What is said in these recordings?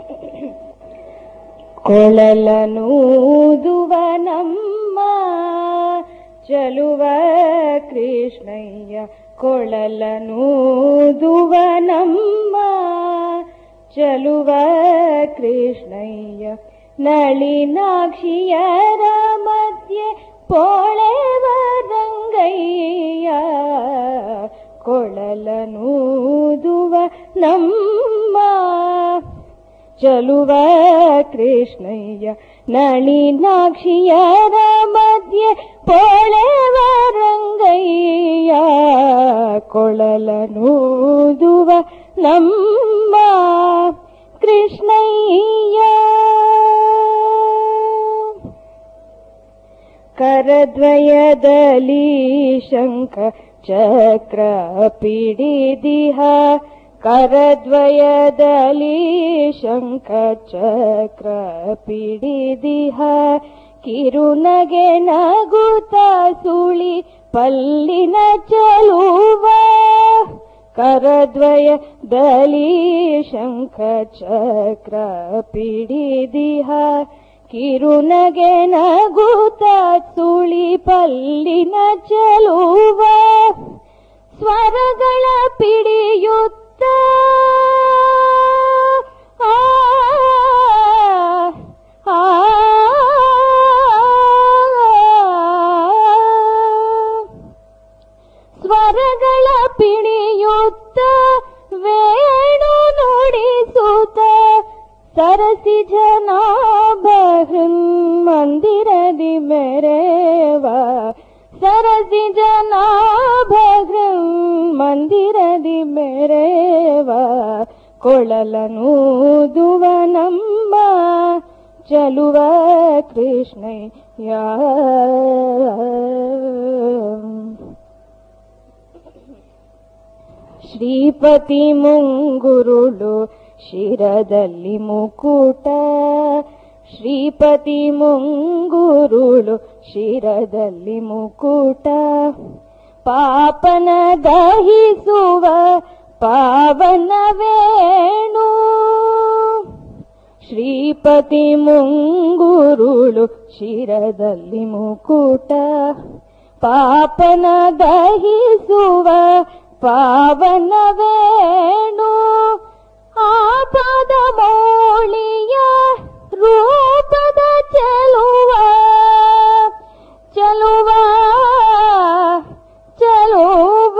ಕೊಳಲನೂದುವ ನಮ್ಮ ಚಲುವ ಕೃಷ್ಣಯ್ಯ ಕೊಳಲನೂದುವ ನಮ್ಮ ಚಲುವ ಕೃಷ್ಣಯ್ಯ ನಳಿನಾಕ್ಷಿಯರ ಮಧ್ಯೆ ಪೋಳೆವ ರಂಗಯ್ಯ ಕೊಳಲನೂದುವ ನಮ್ಮ ಚಲುವ ಕೃಷ್ಣಯ್ಯ ನಳಿನಾಕ್ಷಿಯರ ಮಧ್ಯೆ ಪೊಳೆವ ರಂಗಯ್ಯ ಕೊಳಲನೂದುವ ನಮ್ಮ ಕೃಷ್ಣಯ್ಯ ಕರದ್ವಯದಲ್ಲಿ ಶಂಖ ಚಕ್ರ ಪಿಡಿದಿಹ ಕರದ್ವಯದಲ್ಲಿ ಶಂಖ ಚಕ್ರ ಪಿಡಿದಿಹ ಕಿರುನಗೆ ನಗುತ್ತ ಸುಳಿ ಪಲ್ಲಿನ ಚಲುವ ಕರದ್ವಯದಲ್ಲಿ ಶಂಖ ಚಕ್ರ ಪಿಡಿದಿಹ ಕಿರುನಗೆ ನಗುತ್ತ ಸುಳಿ ಪಲ್ಲಿನ ಚಲುವ ಸ್ವರಗಳ ಪಿಡಿಯುತ್ತ ಆ, ಆ, ಸ್ವರಗಳ ಪಿಡಿಯುತ್ತ ವೇಣು ನುಡಿಸುತ್ತ ಸರಸಿ ಜನಾಭ ಮಂದಿರದಿ ಮೆರೆವ ಸರಸಿ ಜನಾಭ ಮಂದಿರದಿ ಮೆರೆವ ಕೊಳಲನೂದುವ ನಮ್ಮ ಚಲುವ ಕೃಷ್ಣಯ್ಯ ಶ್ರೀಪತಿ ಮುಂಗುರುಳು ಶಿರದಲ್ಲಿ ಮುಕುಟ ಶ್ರೀಪತಿ ಮುಂಗುರುಳು ಶಿರದಲ್ಲಿ ಮುಕುಟ ಪಾಪನ ದಹಿಸುವ ಪಾವನ ವೇಣು ಶ್ರೀಪತಿ ಮುಂಗುರುಳು ಶಿರದಲ್ಲಿ ಮುಕುಟ ಪಾಪನ ದಹಿಸುವ ಪಾವನ ವೇಣು ಆಪದ ಮೌಳಿಯ ರೂಪದ ಚೆಲುವ ಚೆಲುವ ಚೆಲುವ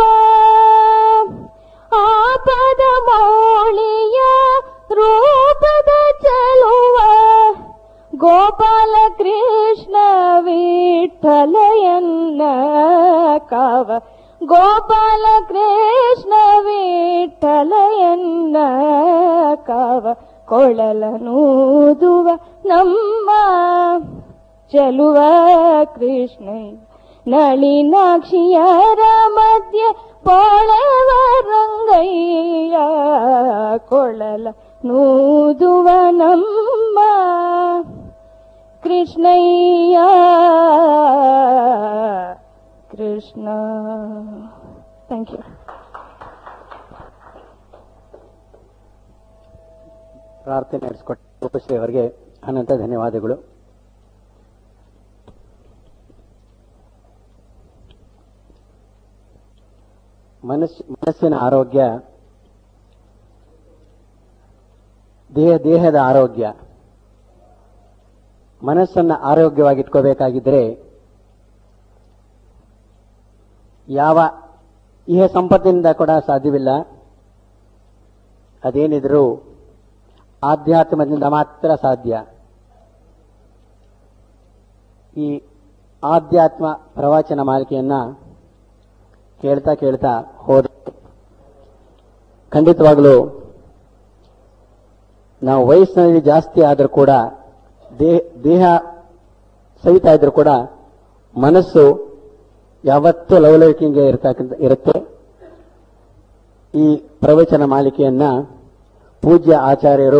ಆಪದ ಮೌಳಿಯ ರೂಪದ ಚೆಲುವ ಗೋಪಾಲ ಕೃಷ್ಣ ವಿಠಲಯನ್ನ ಕಾವ ಗೋಪಾಲ ಕೃಷ್ಣ ವಿಠಲಯನ್ನ ಕಾವ ಕೊಳಲನೂದುವ ನಮ್ಮ ಚಲುವ ಕೃಷ್ಣ ನಳಿನಾಕ್ಷಿಯರ ಮಧ್ಯೆ ಪೊಳವ ರಂಗಯ್ಯ ಕೊಳಲ ನೂದುವ ನಮ್ಮ ಕೃಷ್ಣಯ್ಯ ಕೃಷ್ಣ ಥ್ಯಾಂಕ್ ಯು ಪ್ರಾರ್ಥನೆ ನಡೆಸಿಕೊಟ್ಟ ರೂಪಶ್ರೀ ಅವರಿಗೆ ಅನಂತ ಧನ್ಯವಾದಗಳು ಮನಸ್ ಮನಸ್ಸಿನ ಆರೋಗ್ಯ ದೇಹ ದೇಹದ ಆರೋಗ್ಯ ಮನಸ್ಸನ್ನು ಆರೋಗ್ಯವಾಗಿಟ್ಕೋಬೇಕಾಗಿದ್ದರೆ ಯಾವ ಇಹ ಸಂಪತ್ತಿನಿಂದ ಕೂಡ ಸಾಧ್ಯವಿಲ್ಲ ಅದೇನಿದ್ರೂ ಆಧ್ಯಾತ್ಮದಿಂದ ಮಾತ್ರ ಸಾಧ್ಯ ಈ ಆಧ್ಯಾತ್ಮ ಪ್ರವಚನ ಮಾಲಿಕೆಯನ್ನ ಕೇಳ್ತಾ ಕೇಳ್ತಾ ಹೋದ ಖಂಡಿತವಾಗಲೂ ನಾವು ವಯಸ್ಸಿನಲ್ಲಿ ಜಾಸ್ತಿ ಆದರೂ ಕೂಡ ದೇಹ ದೇಹ ಸವಿತಾ ಇದ್ರೂ ಕೂಡ ಮನಸ್ಸು ಯಾವತ್ತೂ ಲವಲವಿಕೆಗೆ ಇರ್ತಕ್ಕಂಥ ಇರುತ್ತೆ ಈ ಪ್ರವಚನ ಮಾಲಿಕೆಯನ್ನ ಪೂಜ್ಯ ಆಚಾರ್ಯರು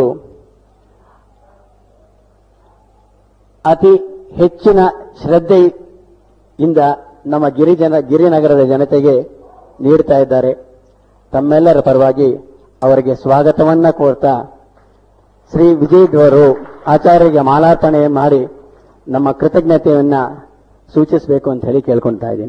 ಅತಿ ಹೆಚ್ಚಿನ ಶ್ರದ್ಧೆಯಿಂದ ನಮ್ಮ ಗಿರಿಜನ ಗಿರಿನಗರದ ಜನತೆಗೆ ನೀಡ್ತಾ ಇದ್ದಾರೆ ತಮ್ಮೆಲ್ಲರ ಪರವಾಗಿ ಅವರಿಗೆ ಸ್ವಾಗತವನ್ನ ಕೋರ್ತಾ ಶ್ರೀ ವಿಜಯದವರು ಆಚಾರ್ಯರಿಗೆ ಮಾಲಾರ್ಪಣೆ ಮಾಡಿ ನಮ್ಮ ಕೃತಜ್ಞತೆಯನ್ನ ಸೂಚಿಸಬೇಕು ಅಂತ ಹೇಳಿ ಕೇಳ್ಕೊಳ್ತಾ ಇದ್ದೀನಿ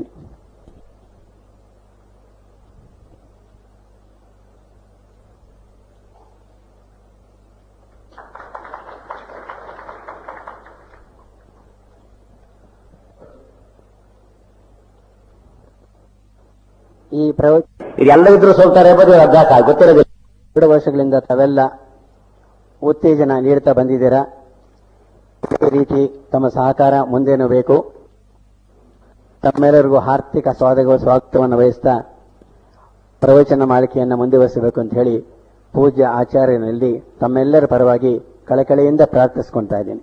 ಈ ಪ್ರವಚ ಇದೆಲ್ಲವಿದ್ರೂ ಸೋಲ್ತಾರೆ ಎಂಬುದು ಅಭ್ಯಾಸ ಗೊತ್ತಿರೋದಿಲ್ಲ ಎರಡು ವರ್ಷಗಳಿಂದ ತಾವೆಲ್ಲ ಉತ್ತೇಜನ ನೀಡ್ತಾ ಬಂದಿದ್ದೀರಾ ಇದೇ ರೀತಿ ತಮ್ಮ ಸಹಕಾರ ಮುಂದೇನೂ ಬೇಕು ತಮ್ಮೆಲ್ಲರಿಗೂ ಆರ್ಥಿಕ ಸ್ವಾಗತ ಸ್ವಾಗತವನ್ನು ವಹಿಸ್ತಾ ಪ್ರವಚನ ಮಾಲಿಕೆಯನ್ನು ಮುಂದುವರಿಸಬೇಕು ಅಂತ ಹೇಳಿ ಪೂಜ್ಯ ಆಚಾರ್ಯನಲ್ಲಿ ತಮ್ಮೆಲ್ಲರ ಪರವಾಗಿ ಕಳಕಳಿಯಿಂದ ಪ್ರಾರ್ಥಿಸ್ಕೊಳ್ತಾ ಇದ್ದೀನಿ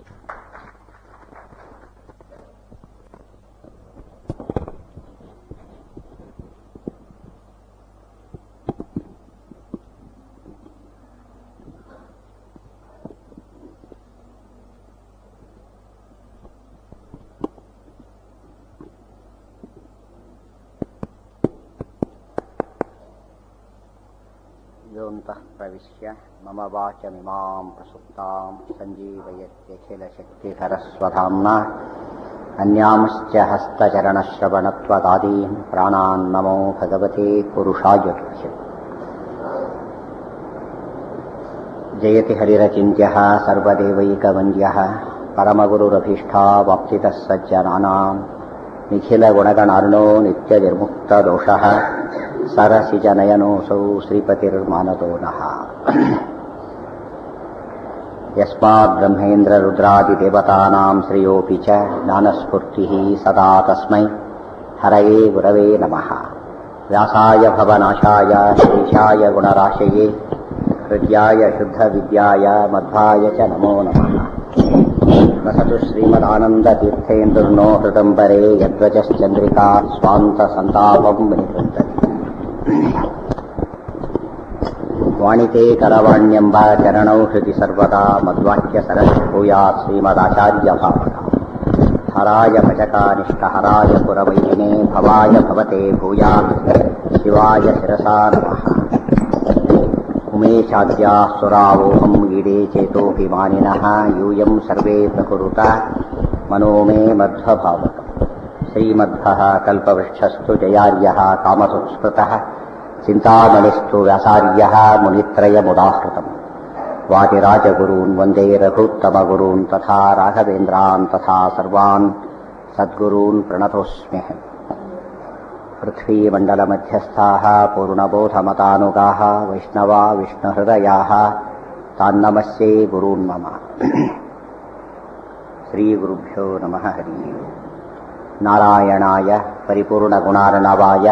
ಯೋऽन्तः प्रविश्य मम वाचमिमाम् प्रसुप्ताम् सञ्जीवयत्यखिलशक्तिधरस्वधाम्ना अन्यांश्च हस्तचरणश्रवणत्वदादीन् प्राणान् नमो भगवते पुरुषाय तुभ्यम् जयति हरिरचिन्त्यः सर्वदेवैकवन्द्यः परमगुरुरभीष्टावाप्तितः सज्जनानाम् निखिलगुणगणार्णो नित्यनिर्मुक्तदोषः सरसिजनयनोऽसौ श्रीपतिर्मानतो नः यस्माद्ब्रह्मेन्द्ररुद्रादिदेवतानाम् श्रेयोऽपि च ज्ञानस्फूर्तिः सदा तस्मै हरये गुरवे नमः व्यासाय भवनाशाय श्रीशाय गुणराशये हृद्याय शुद्धविद्याय मध्वाय च नमो नमः वसतु श्रीमदानन्दतीर्थेन्दुर्नो हृदम्बरे यद्वचश्चन्द्रिका स्वान्तसन्तापम् विनिकृन्तति ವಾಣಿತೆ ಕರವಾಣ್ಯಂಬ ಚರಣೌ ಹೃದಿ ಸರ್ವದಾ ಮಧ್ವಾಕ್ಯಸರಭೂಯಾತ್ ಶ್ರೀಮದಾಚಾರ್ಯ ಭಾವಕ ಹರಾಯ ಭಜಕಾನಿಷ್ಠ ಹರಾಯ ಪುರವೈದಿನೇ ಭವಾಯ ಭವತೆ ಭೂಯಾತ್ ಶಿವಾಯ ಶಿರಸಾ ನಮಃ ಉಮೇಶಾದ್ಯಾ ಸುರಾವೋಹಂ ಈಡೇ ಚೇತೋಭಿಮಾನಿನಃ ಯೂಯಂ ಸರ್ವೇ ಪ್ರಕುರುತ ಮನೋ ಮೇ ಮಧ್ವಭಾವಕ ಶ್ರೀಮಧ್ವಃ ಕಲ್ಪವೃಕ್ಷಸ್ತು ಜಯಾರ್ಯಃ ಕಾಮಸುಸ್ಮೃತಃ ಚಿಂತಾಮಣಿಸ್ತು ವ್ಯಾಸಾರ್ಯಃ ಮುನಿತ್ರಯमुदाहृतम् वादिराजगुरून् वन्दे रघुत्तमगुरून् तथा राघवेन्द्रान् तथा सर्वान् सद्गुरून् प्रणतोऽस्म्यहम् पृथ्वीमण्डलमध्यस्थाः पूर्णबोधमतानुगाः वैष्णवा विष्णुहृदयाः तान्नमस्ये गुरून् मम श्रीगुरुभ्यो नमः हरिः नारायणाय परिपूर्णगुणार्णवाय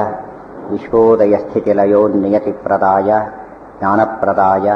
विश्वोदयस्थितिलयोन्नियतिप्रदाय ज्ञानप्रदाय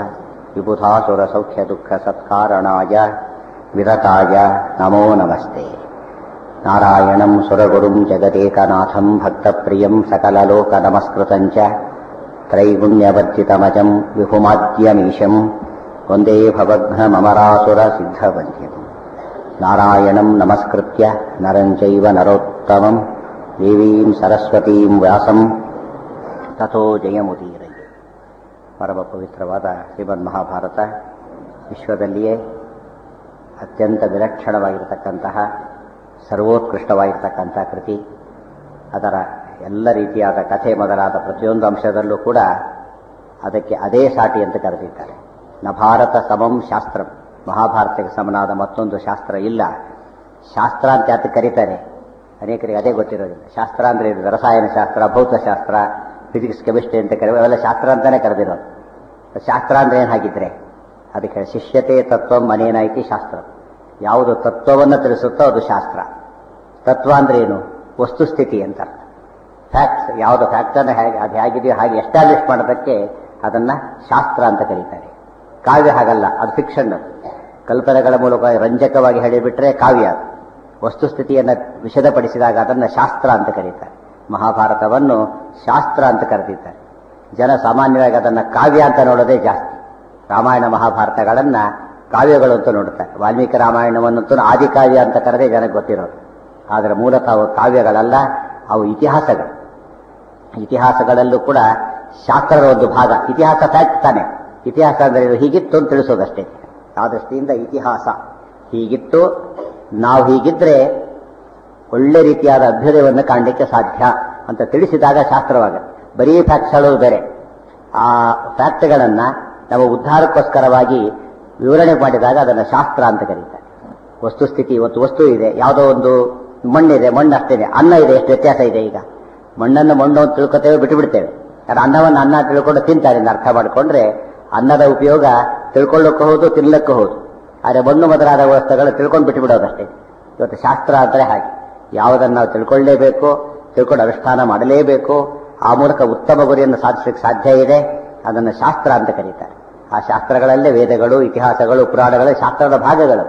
विबुधासुरसौख्यदुःखसत्कारणाय विरताय नमो नमस्ते नारायणम् सुरगुरुम् जगदेकनाथम् भक्तप्रियम् सकललोकनमस्कृतम् च त्रैगुण्यवर्जितमजम् विभुमाद्यमीशम् वन्दे भवघ्नममरासुरसिद्धवन्द्यम् नारायणम् नमस्कृत्य नरम् चैव नरोत्तमम् ದೇವೀಂ ಸರಸ್ವತೀಂ ವ್ಯಾಸಂ ತಥೋ ಜಯಮುದೀರಯ್ಯ ಪರಮ ಪವಿತ್ರವಾದ ಶ್ರೀಮದ್ ಮಹಾಭಾರತ ವಿಶ್ವದಲ್ಲಿಯೇ ಅತ್ಯಂತ ವಿಲಕ್ಷಣವಾಗಿರತಕ್ಕಂತಹ ಸರ್ವೋತ್ಕೃಷ್ಟವಾಗಿರ್ತಕ್ಕಂಥ ಕೃತಿ ಅದರ ಎಲ್ಲ ರೀತಿಯಾದ ಕಥೆ ಮೊದಲಾದ ಪ್ರತಿಯೊಂದು ಅಂಶದಲ್ಲೂ ಕೂಡ ಅದಕ್ಕೆ ಅದೇ ಸಾಟಿ ಅಂತ ಕರೆದಿದ್ದಾರೆ ನ ಭಾರತ ಸಮಂ ಶಾಸ್ತ್ರ ಮಹಾಭಾರತಕ್ಕೆ ಸಮನಾದ ಮತ್ತೊಂದು ಶಾಸ್ತ್ರ ಇಲ್ಲ ಶಾಸ್ತ್ರ ಅಂತ ಯಾತಕ್ಕೆ ಕರೀತಾರೆ ಅನೇಕರಿಗೆ ಅದೇ ಗೊತ್ತಿರೋದಿಲ್ಲ ಶಾಸ್ತ್ರ ಅಂದ್ರೆ ಇದು ರಸಾಯನ ಶಾಸ್ತ್ರ ಭೌತಶಾಸ್ತ್ರ ಫಿಸಿಕ್ಸ್ ಕೆಮಿಸ್ಟ್ರಿ ಅಂತ ಕರೀ ಅವೆಲ್ಲ ಶಾಸ್ತ್ರ ಅಂತಾನೆ ಕರೆದಿರೋದು ಶಾಸ್ತ್ರ ಅಂದ್ರೆ ಏನು ಹಾಗಿದ್ರೆ ಅದಕ್ಕೆ ಶಿಷ್ಯತೆ ತತ್ವ ಮನೇನಾಯ್ತಿ ಶಾಸ್ತ್ರ ಯಾವುದು ತತ್ವವನ್ನು ತಿಳಿಸುತ್ತೋ ಅದು ಶಾಸ್ತ್ರ ತತ್ವ ಅಂದ್ರೆ ಏನು ವಸ್ತುಸ್ಥಿತಿ ಅಂತ ಫ್ಯಾಕ್ಟ್ಸ್ ಯಾವುದು ಫ್ಯಾಕ್ಟನ್ನು ಹೇಗೆ ಅದು ಹೇಗಿದೆಯೋ ಹಾಗೆ ಎಸ್ಟಾಬ್ಲಿಷ್ ಮಾಡೋದಕ್ಕೆ ಅದನ್ನ ಶಾಸ್ತ್ರ ಅಂತ ಕರೀತಾರೆ ಕಾವ್ಯ ಹಾಗಲ್ಲ ಅದು ಫಿಕ್ಷನ್ ಕಲ್ಪನೆಗಳ ಮೂಲಕ ರಂಜಕವಾಗಿ ಹೇಳಿಬಿಟ್ರೆ ಕಾವ್ಯ ಅದು ವಸ್ತುಸ್ಥಿತಿಯನ್ನು ವಿಷದಪಡಿಸಿದಾಗ ಅದನ್ನು ಶಾಸ್ತ್ರ ಅಂತ ಕರೀತಾರೆ ಮಹಾಭಾರತವನ್ನು ಶಾಸ್ತ್ರ ಅಂತ ಕರೆದಿದ್ದಾರೆ ಜನ ಸಾಮಾನ್ಯವಾಗಿ ಅದನ್ನು ಕಾವ್ಯ ಅಂತ ನೋಡೋದೇ ಜಾಸ್ತಿ ರಾಮಾಯಣ ಮಹಾಭಾರತಗಳನ್ನ ಕಾವ್ಯಗಳು ಅಂತ ನೋಡುತ್ತಾರೆ ವಾಲ್ಮೀಕಿ ರಾಮಾಯಣವನ್ನಂತೂ ಆದಿಕಾವ್ಯ ಅಂತ ಕರೆದೇ ಜನಕ್ಕೆ ಗೊತ್ತಿರೋದು ಆದರೆ ಮೂಲತಃ ಅವು ಕಾವ್ಯಗಳಲ್ಲ ಅವು ಇತಿಹಾಸಗಳು ಇತಿಹಾಸಗಳಲ್ಲೂ ಕೂಡ ಶಾಸ್ತ್ರದ ಒಂದು ಭಾಗ ಇತಿಹಾಸ ಫ್ಯಾಕ್ಟ್ ತಾನೆ ಇತಿಹಾಸ ಅಂದ್ರೆ ಇದು ಹೀಗಿತ್ತು ಅಂತ ತಿಳಿಸೋದಷ್ಟೇ ಆ ದೃಷ್ಟಿಯಿಂದ ಇತಿಹಾಸ ಹೀಗಿತ್ತು ನಾವು ಹೀಗಿದ್ರೆ ಒಳ್ಳೆ ರೀತಿಯಾದ ಅಭ್ಯುದಯವನ್ನು ಕಾಣಲಿಕ್ಕೆ ಸಾಧ್ಯ ಅಂತ ತಿಳಿಸಿದಾಗ ಶಾಸ್ತ್ರವಾಗುತ್ತೆ ಬರೀ ಫ್ಯಾಕ್ಟ್ಸ್ ಹೇಳೋದು ಬೇರೆ ಆ ಫ್ಯಾಕ್ಟ್ಗಳನ್ನ ನಾವು ಉದ್ಧಾರಕ್ಕೋಸ್ಕರವಾಗಿ ವಿವರಣೆ ಮಾಡಿದಾಗ ಅದನ್ನು ಶಾಸ್ತ್ರ ಅಂತ ಕರೀತಾರೆ ವಸ್ತುಸ್ಥಿತಿ ಇವತ್ತು ವಸ್ತು ಇದೆ ಯಾವುದೋ ಒಂದು ಮಣ್ಣಿದೆ ಮಣ್ಣು ಅಷ್ಟೇನೆ ಅನ್ನ ಇದೆ ಎಷ್ಟು ವ್ಯತ್ಯಾಸ ಇದೆ ಈಗ ಮಣ್ಣನ್ನು ಮಣ್ಣು ಅಂತ ತಿಳ್ಕೊತೇವೆ ಬಿಟ್ಟು ಬಿಡ್ತೇವೆ ಯಾರು ಅನ್ನವನ್ನು ಅನ್ನ ತಿಳ್ಕೊಂಡು ತಿಂತಾರೆ ಅಂತ ಅರ್ಥ ಮಾಡಿಕೊಂಡ್ರೆ ಅನ್ನದ ಉಪಯೋಗ ತಿಳ್ಕೊಳ್ಳೋಕ್ಕೂ ಹೌದು ತಿನ್ಲಕ್ಕೂ ಹೌದು ಆದರೆ ಮಣ್ಣು ಮೊದಲಾದ ವಸ್ತುಗಳು ತಿಳ್ಕೊಂಡು ಬಿಟ್ಟು ಬಿಡೋದಷ್ಟೇ ಇವತ್ತು ಶಾಸ್ತ್ರ ಅಂದರೆ ಹಾಗೆ ಯಾವುದನ್ನು ನಾವು ತಿಳ್ಕೊಳ್ಳೇಬೇಕು ತಿಳ್ಕೊಂಡು ಅನುಷ್ಠಾನ ಮಾಡಲೇಬೇಕು ಆ ಮೂಲಕ ಉತ್ತಮ ಗುರಿಯನ್ನು ಸಾಧಿಸಲಿಕ್ಕೆ ಸಾಧ್ಯ ಇದೆ ಅದನ್ನು ಶಾಸ್ತ್ರ ಅಂತ ಕರೀತಾರೆ ಆ ಶಾಸ್ತ್ರಗಳಲ್ಲೇ ವೇದಗಳು ಇತಿಹಾಸಗಳು ಪುರಾಣಗಳು ಶಾಸ್ತ್ರದ ಭಾಗಗಳು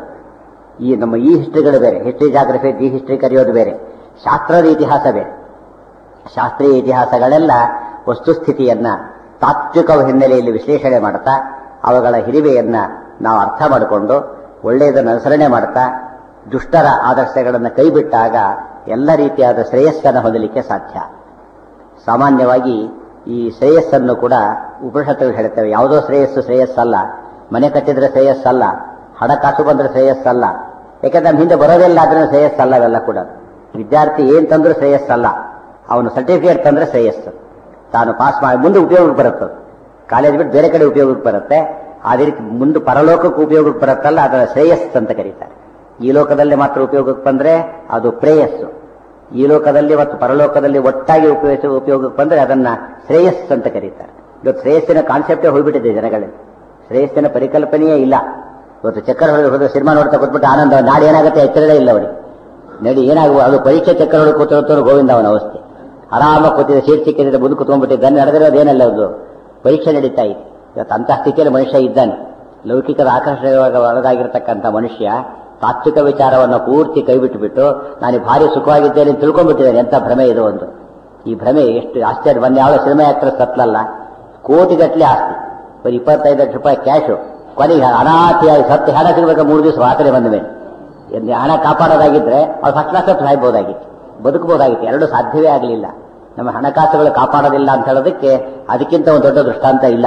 ಈ ನಮ್ಮ ಈ ಹಿಸ್ಟ್ರಿಗಳು ಬೇರೆ ಹಿಸ್ಟ್ರಿ ಜಾಗ್ರಫಿ ದಿ ಹಿಸ್ಟ್ರಿ ಕರೆಯೋದು ಬೇರೆ ಶಾಸ್ತ್ರದ ಇತಿಹಾಸ ಬೇರೆ ಶಾಸ್ತ್ರೀಯ ಇತಿಹಾಸಗಳೆಲ್ಲ ವಸ್ತುಸ್ಥಿತಿಯನ್ನ ತಾತ್ವಿಕ ಹಿನ್ನೆಲೆಯಲ್ಲಿ ವಿಶ್ಲೇಷಣೆ ಮಾಡ್ತಾ ಅವುಗಳ ಹಿರಿವೆಯನ್ನ ನಾವು ಅರ್ಥ ಮಾಡಿಕೊಂಡು ಒಳ್ಳೆಯದನ್ನು ಅನುಸರಣೆ ಮಾಡ್ತಾ ದುಷ್ಟರ ಆದರ್ಶಗಳನ್ನು ಕೈಬಿಟ್ಟಾಗ ಎಲ್ಲ ರೀತಿಯಾದ ಶ್ರೇಯಸ್ಸನ್ನು ಹೊಂದಲಿಕ್ಕೆ ಸಾಧ್ಯ ಸಾಮಾನ್ಯವಾಗಿ ಈ ಶ್ರೇಯಸ್ಸನ್ನು ಕೂಡ ಉಪನಿಷತ್ತುಗಳು ಹೇಳ್ತೇವೆ ಯಾವುದೋ ಶ್ರೇಯಸ್ಸು ಶ್ರೇಯಸ್ಸಲ್ಲ ಮನೆ ಕಟ್ಟಿದ್ರೆ ಶ್ರೇಯಸ್ಸಲ್ಲ ಹಣಕಾಸು ಬಂದ್ರೆ ಶ್ರೇಯಸ್ಸಲ್ಲ ಯಾಕಂದ್ರೆ ನಮ್ಮ ಹಿಂದೆ ಬರೋದಿಲ್ಲ ಆದ್ರೆ ಶ್ರೇಯಸ್ಸಲ್ಲ ಅವೆಲ್ಲ ಕೂಡ ವಿದ್ಯಾರ್ಥಿ ಏನ್ ತಂದ್ರೂ ಶ್ರೇಯಸ್ಸಲ್ಲ ಅವನು ಸರ್ಟಿಫಿಕೇಟ್ ತಂದ್ರೆ ಶ್ರೇಯಸ್ಸು ತಾನು ಪಾಸ್ ಮಾಡಿ ಮುಂದೆ ಉಪಯೋಗಕ್ಕೆ ಬರುತ್ತೆ ಕಾಲೇಜ್ ಬಿಟ್ಟು ಬೇರೆ ಕಡೆ ಉಪಯೋಗಕ್ಕೆ ಬರುತ್ತೆ ಅದೇ ರೀತಿ ಮುಂದೆ ಪರಲೋಕಕ್ಕೆ ಉಪಯೋಗಕ್ಕೆ ಬರುತ್ತಲ್ಲ ಅದರ ಶ್ರೇಯಸ್ ಅಂತ ಕರೀತಾರೆ ಈ ಲೋಕದಲ್ಲಿ ಮಾತ್ರ ಉಪಯೋಗಕ್ಕೆ ಬಂದ್ರೆ ಅದು ಪ್ರೇಯಸ್ಸು ಈ ಲೋಕದಲ್ಲಿ ಮತ್ತು ಪರಲೋಕದಲ್ಲಿ ಒಟ್ಟಾಗಿ ಉಪಯೋಗಿಸ ಉಪಯೋಗಕ್ಕೆ ಬಂದ್ರೆ ಅದನ್ನ ಶ್ರೇಯಸ್ ಅಂತ ಕರೀತಾರೆ ಇವತ್ತು ಶ್ರೇಯಸ್ಸಿನ ಕಾನ್ಸೆಪ್ಟೇ ಹೋಗ್ಬಿಟ್ಟಿದೆ ಜನಗಳಲ್ಲಿ ಶ್ರೇಯಸ್ಸಿನ ಪರಿಕಲ್ಪನೆಯೇ ಇಲ್ಲ ಇವತ್ತು ಚಕ್ರ ಹೊಡೆದು ಹೋದ ಸಿನಿಮಾ ನೋಡ್ತಾ ಕೂತ್ಬಿಟ್ಟು ಆನಂದ ನಾಳೆ ಏನಾಗುತ್ತೆ ಎಚ್ಚರದೇ ಇಲ್ಲ ಅವರಿಗೆ ನಡಿ ಏನಾಗುವ ಅದು ಪರೀಕ್ಷೆ ಚಕ್ರ ಹೊಡೆದು ಕೂತಿರುತ್ತೋ ಗೋವಿಂದ ಅವನ ಅವಸ್ಥೆ ಆರಾಮಾಗಿ ಕೂತಿದ್ದ ಸೀಟ್ ಸಿಕ್ಕಿದ್ರೆ ಮುಂದೆ ಕೂತ್ಕೊಂಡ್ಬಿಟ್ಟಿದ್ದಾನೆ ನಡೆದಿರೋದೇನಲ್ಲ ಅದು ಪರೀಕ್ಷೆ ನಡೀತಾ ಇದೆ ಇವತ್ತು ಅಂತಹ ಸ್ಥಿತಿಯಲ್ಲಿ ಮನುಷ್ಯ ಇದ್ದಾನೆ ಲೌಕಿಕದ ಆಕರ್ಷಣೆಯಾಗ ಒಳಗಾಗಿರ್ತಕ್ಕಂಥ ಮನುಷ್ಯ ತಾತ್ವಿಕ ವಿಚಾರವನ್ನು ಪೂರ್ತಿ ಕೈಬಿಟ್ಟುಬಿಟ್ಟು ನಾನು ಭಾರಿ ಸುಖವಾಗಿದ್ದೇನೆ ಅಂತ ತಿಳ್ಕೊಂಡ್ಬಿಟ್ಟಿದ್ದೇನೆ ಎಂತ ಭ್ರಮೆ ಇದು ಒಂದು ಈ ಭ್ರಮೆ ಎಷ್ಟು ಆಶ್ಚರ್ಯ ಬಂದು ಯಾವ ಸಿನಿಮಾ ಆಕ್ಟ್ರೆಸ್ ಸತ್ಲಲ್ಲ ಕೋಟಿಗಟ್ಟಲೆ ಆಸ್ತಿ ಬರೀ ಇಪ್ಪತ್ತೈದು ಲಕ್ಷ ರೂಪಾಯಿ ಕ್ಯಾಶು ಕೊನೆಗೆ ಅನಾಥಿಯಾಗಿ ಸತ್ತು ಹಣ ಸಿಗಬೇಕು ಮೂರು ದಿವಸ ವಾಸನೆ ಬಂದ ಮೇಲೆ ಎಲ್ಲಿ ಹಣ ಕಾಪಾಡೋದಾಗಿದ್ರೆ ಅವ್ರು ಫಸ್ಟ್ ಕ್ಲಾಸ್ ಹತ್ತು ಸಾಯ್ಬೋದಾಗಿತ್ತು ಬದುಕಬಹುದಾಗಿತ್ತು ಎರಡು ಸಾಧ್ಯವೇ ಆಗಲಿಲ್ಲ ನಮ್ಮ ಹಣಕಾಸುಗಳು ಕಾಪಾಡೋದಿಲ್ಲ ಅಂತ ಹೇಳೋದಕ್ಕೆ ಅದಕ್ಕಿಂತ ಒಂದು ದೊಡ್ಡ ದೃಷ್ಟಾಂತ ಇಲ್ಲ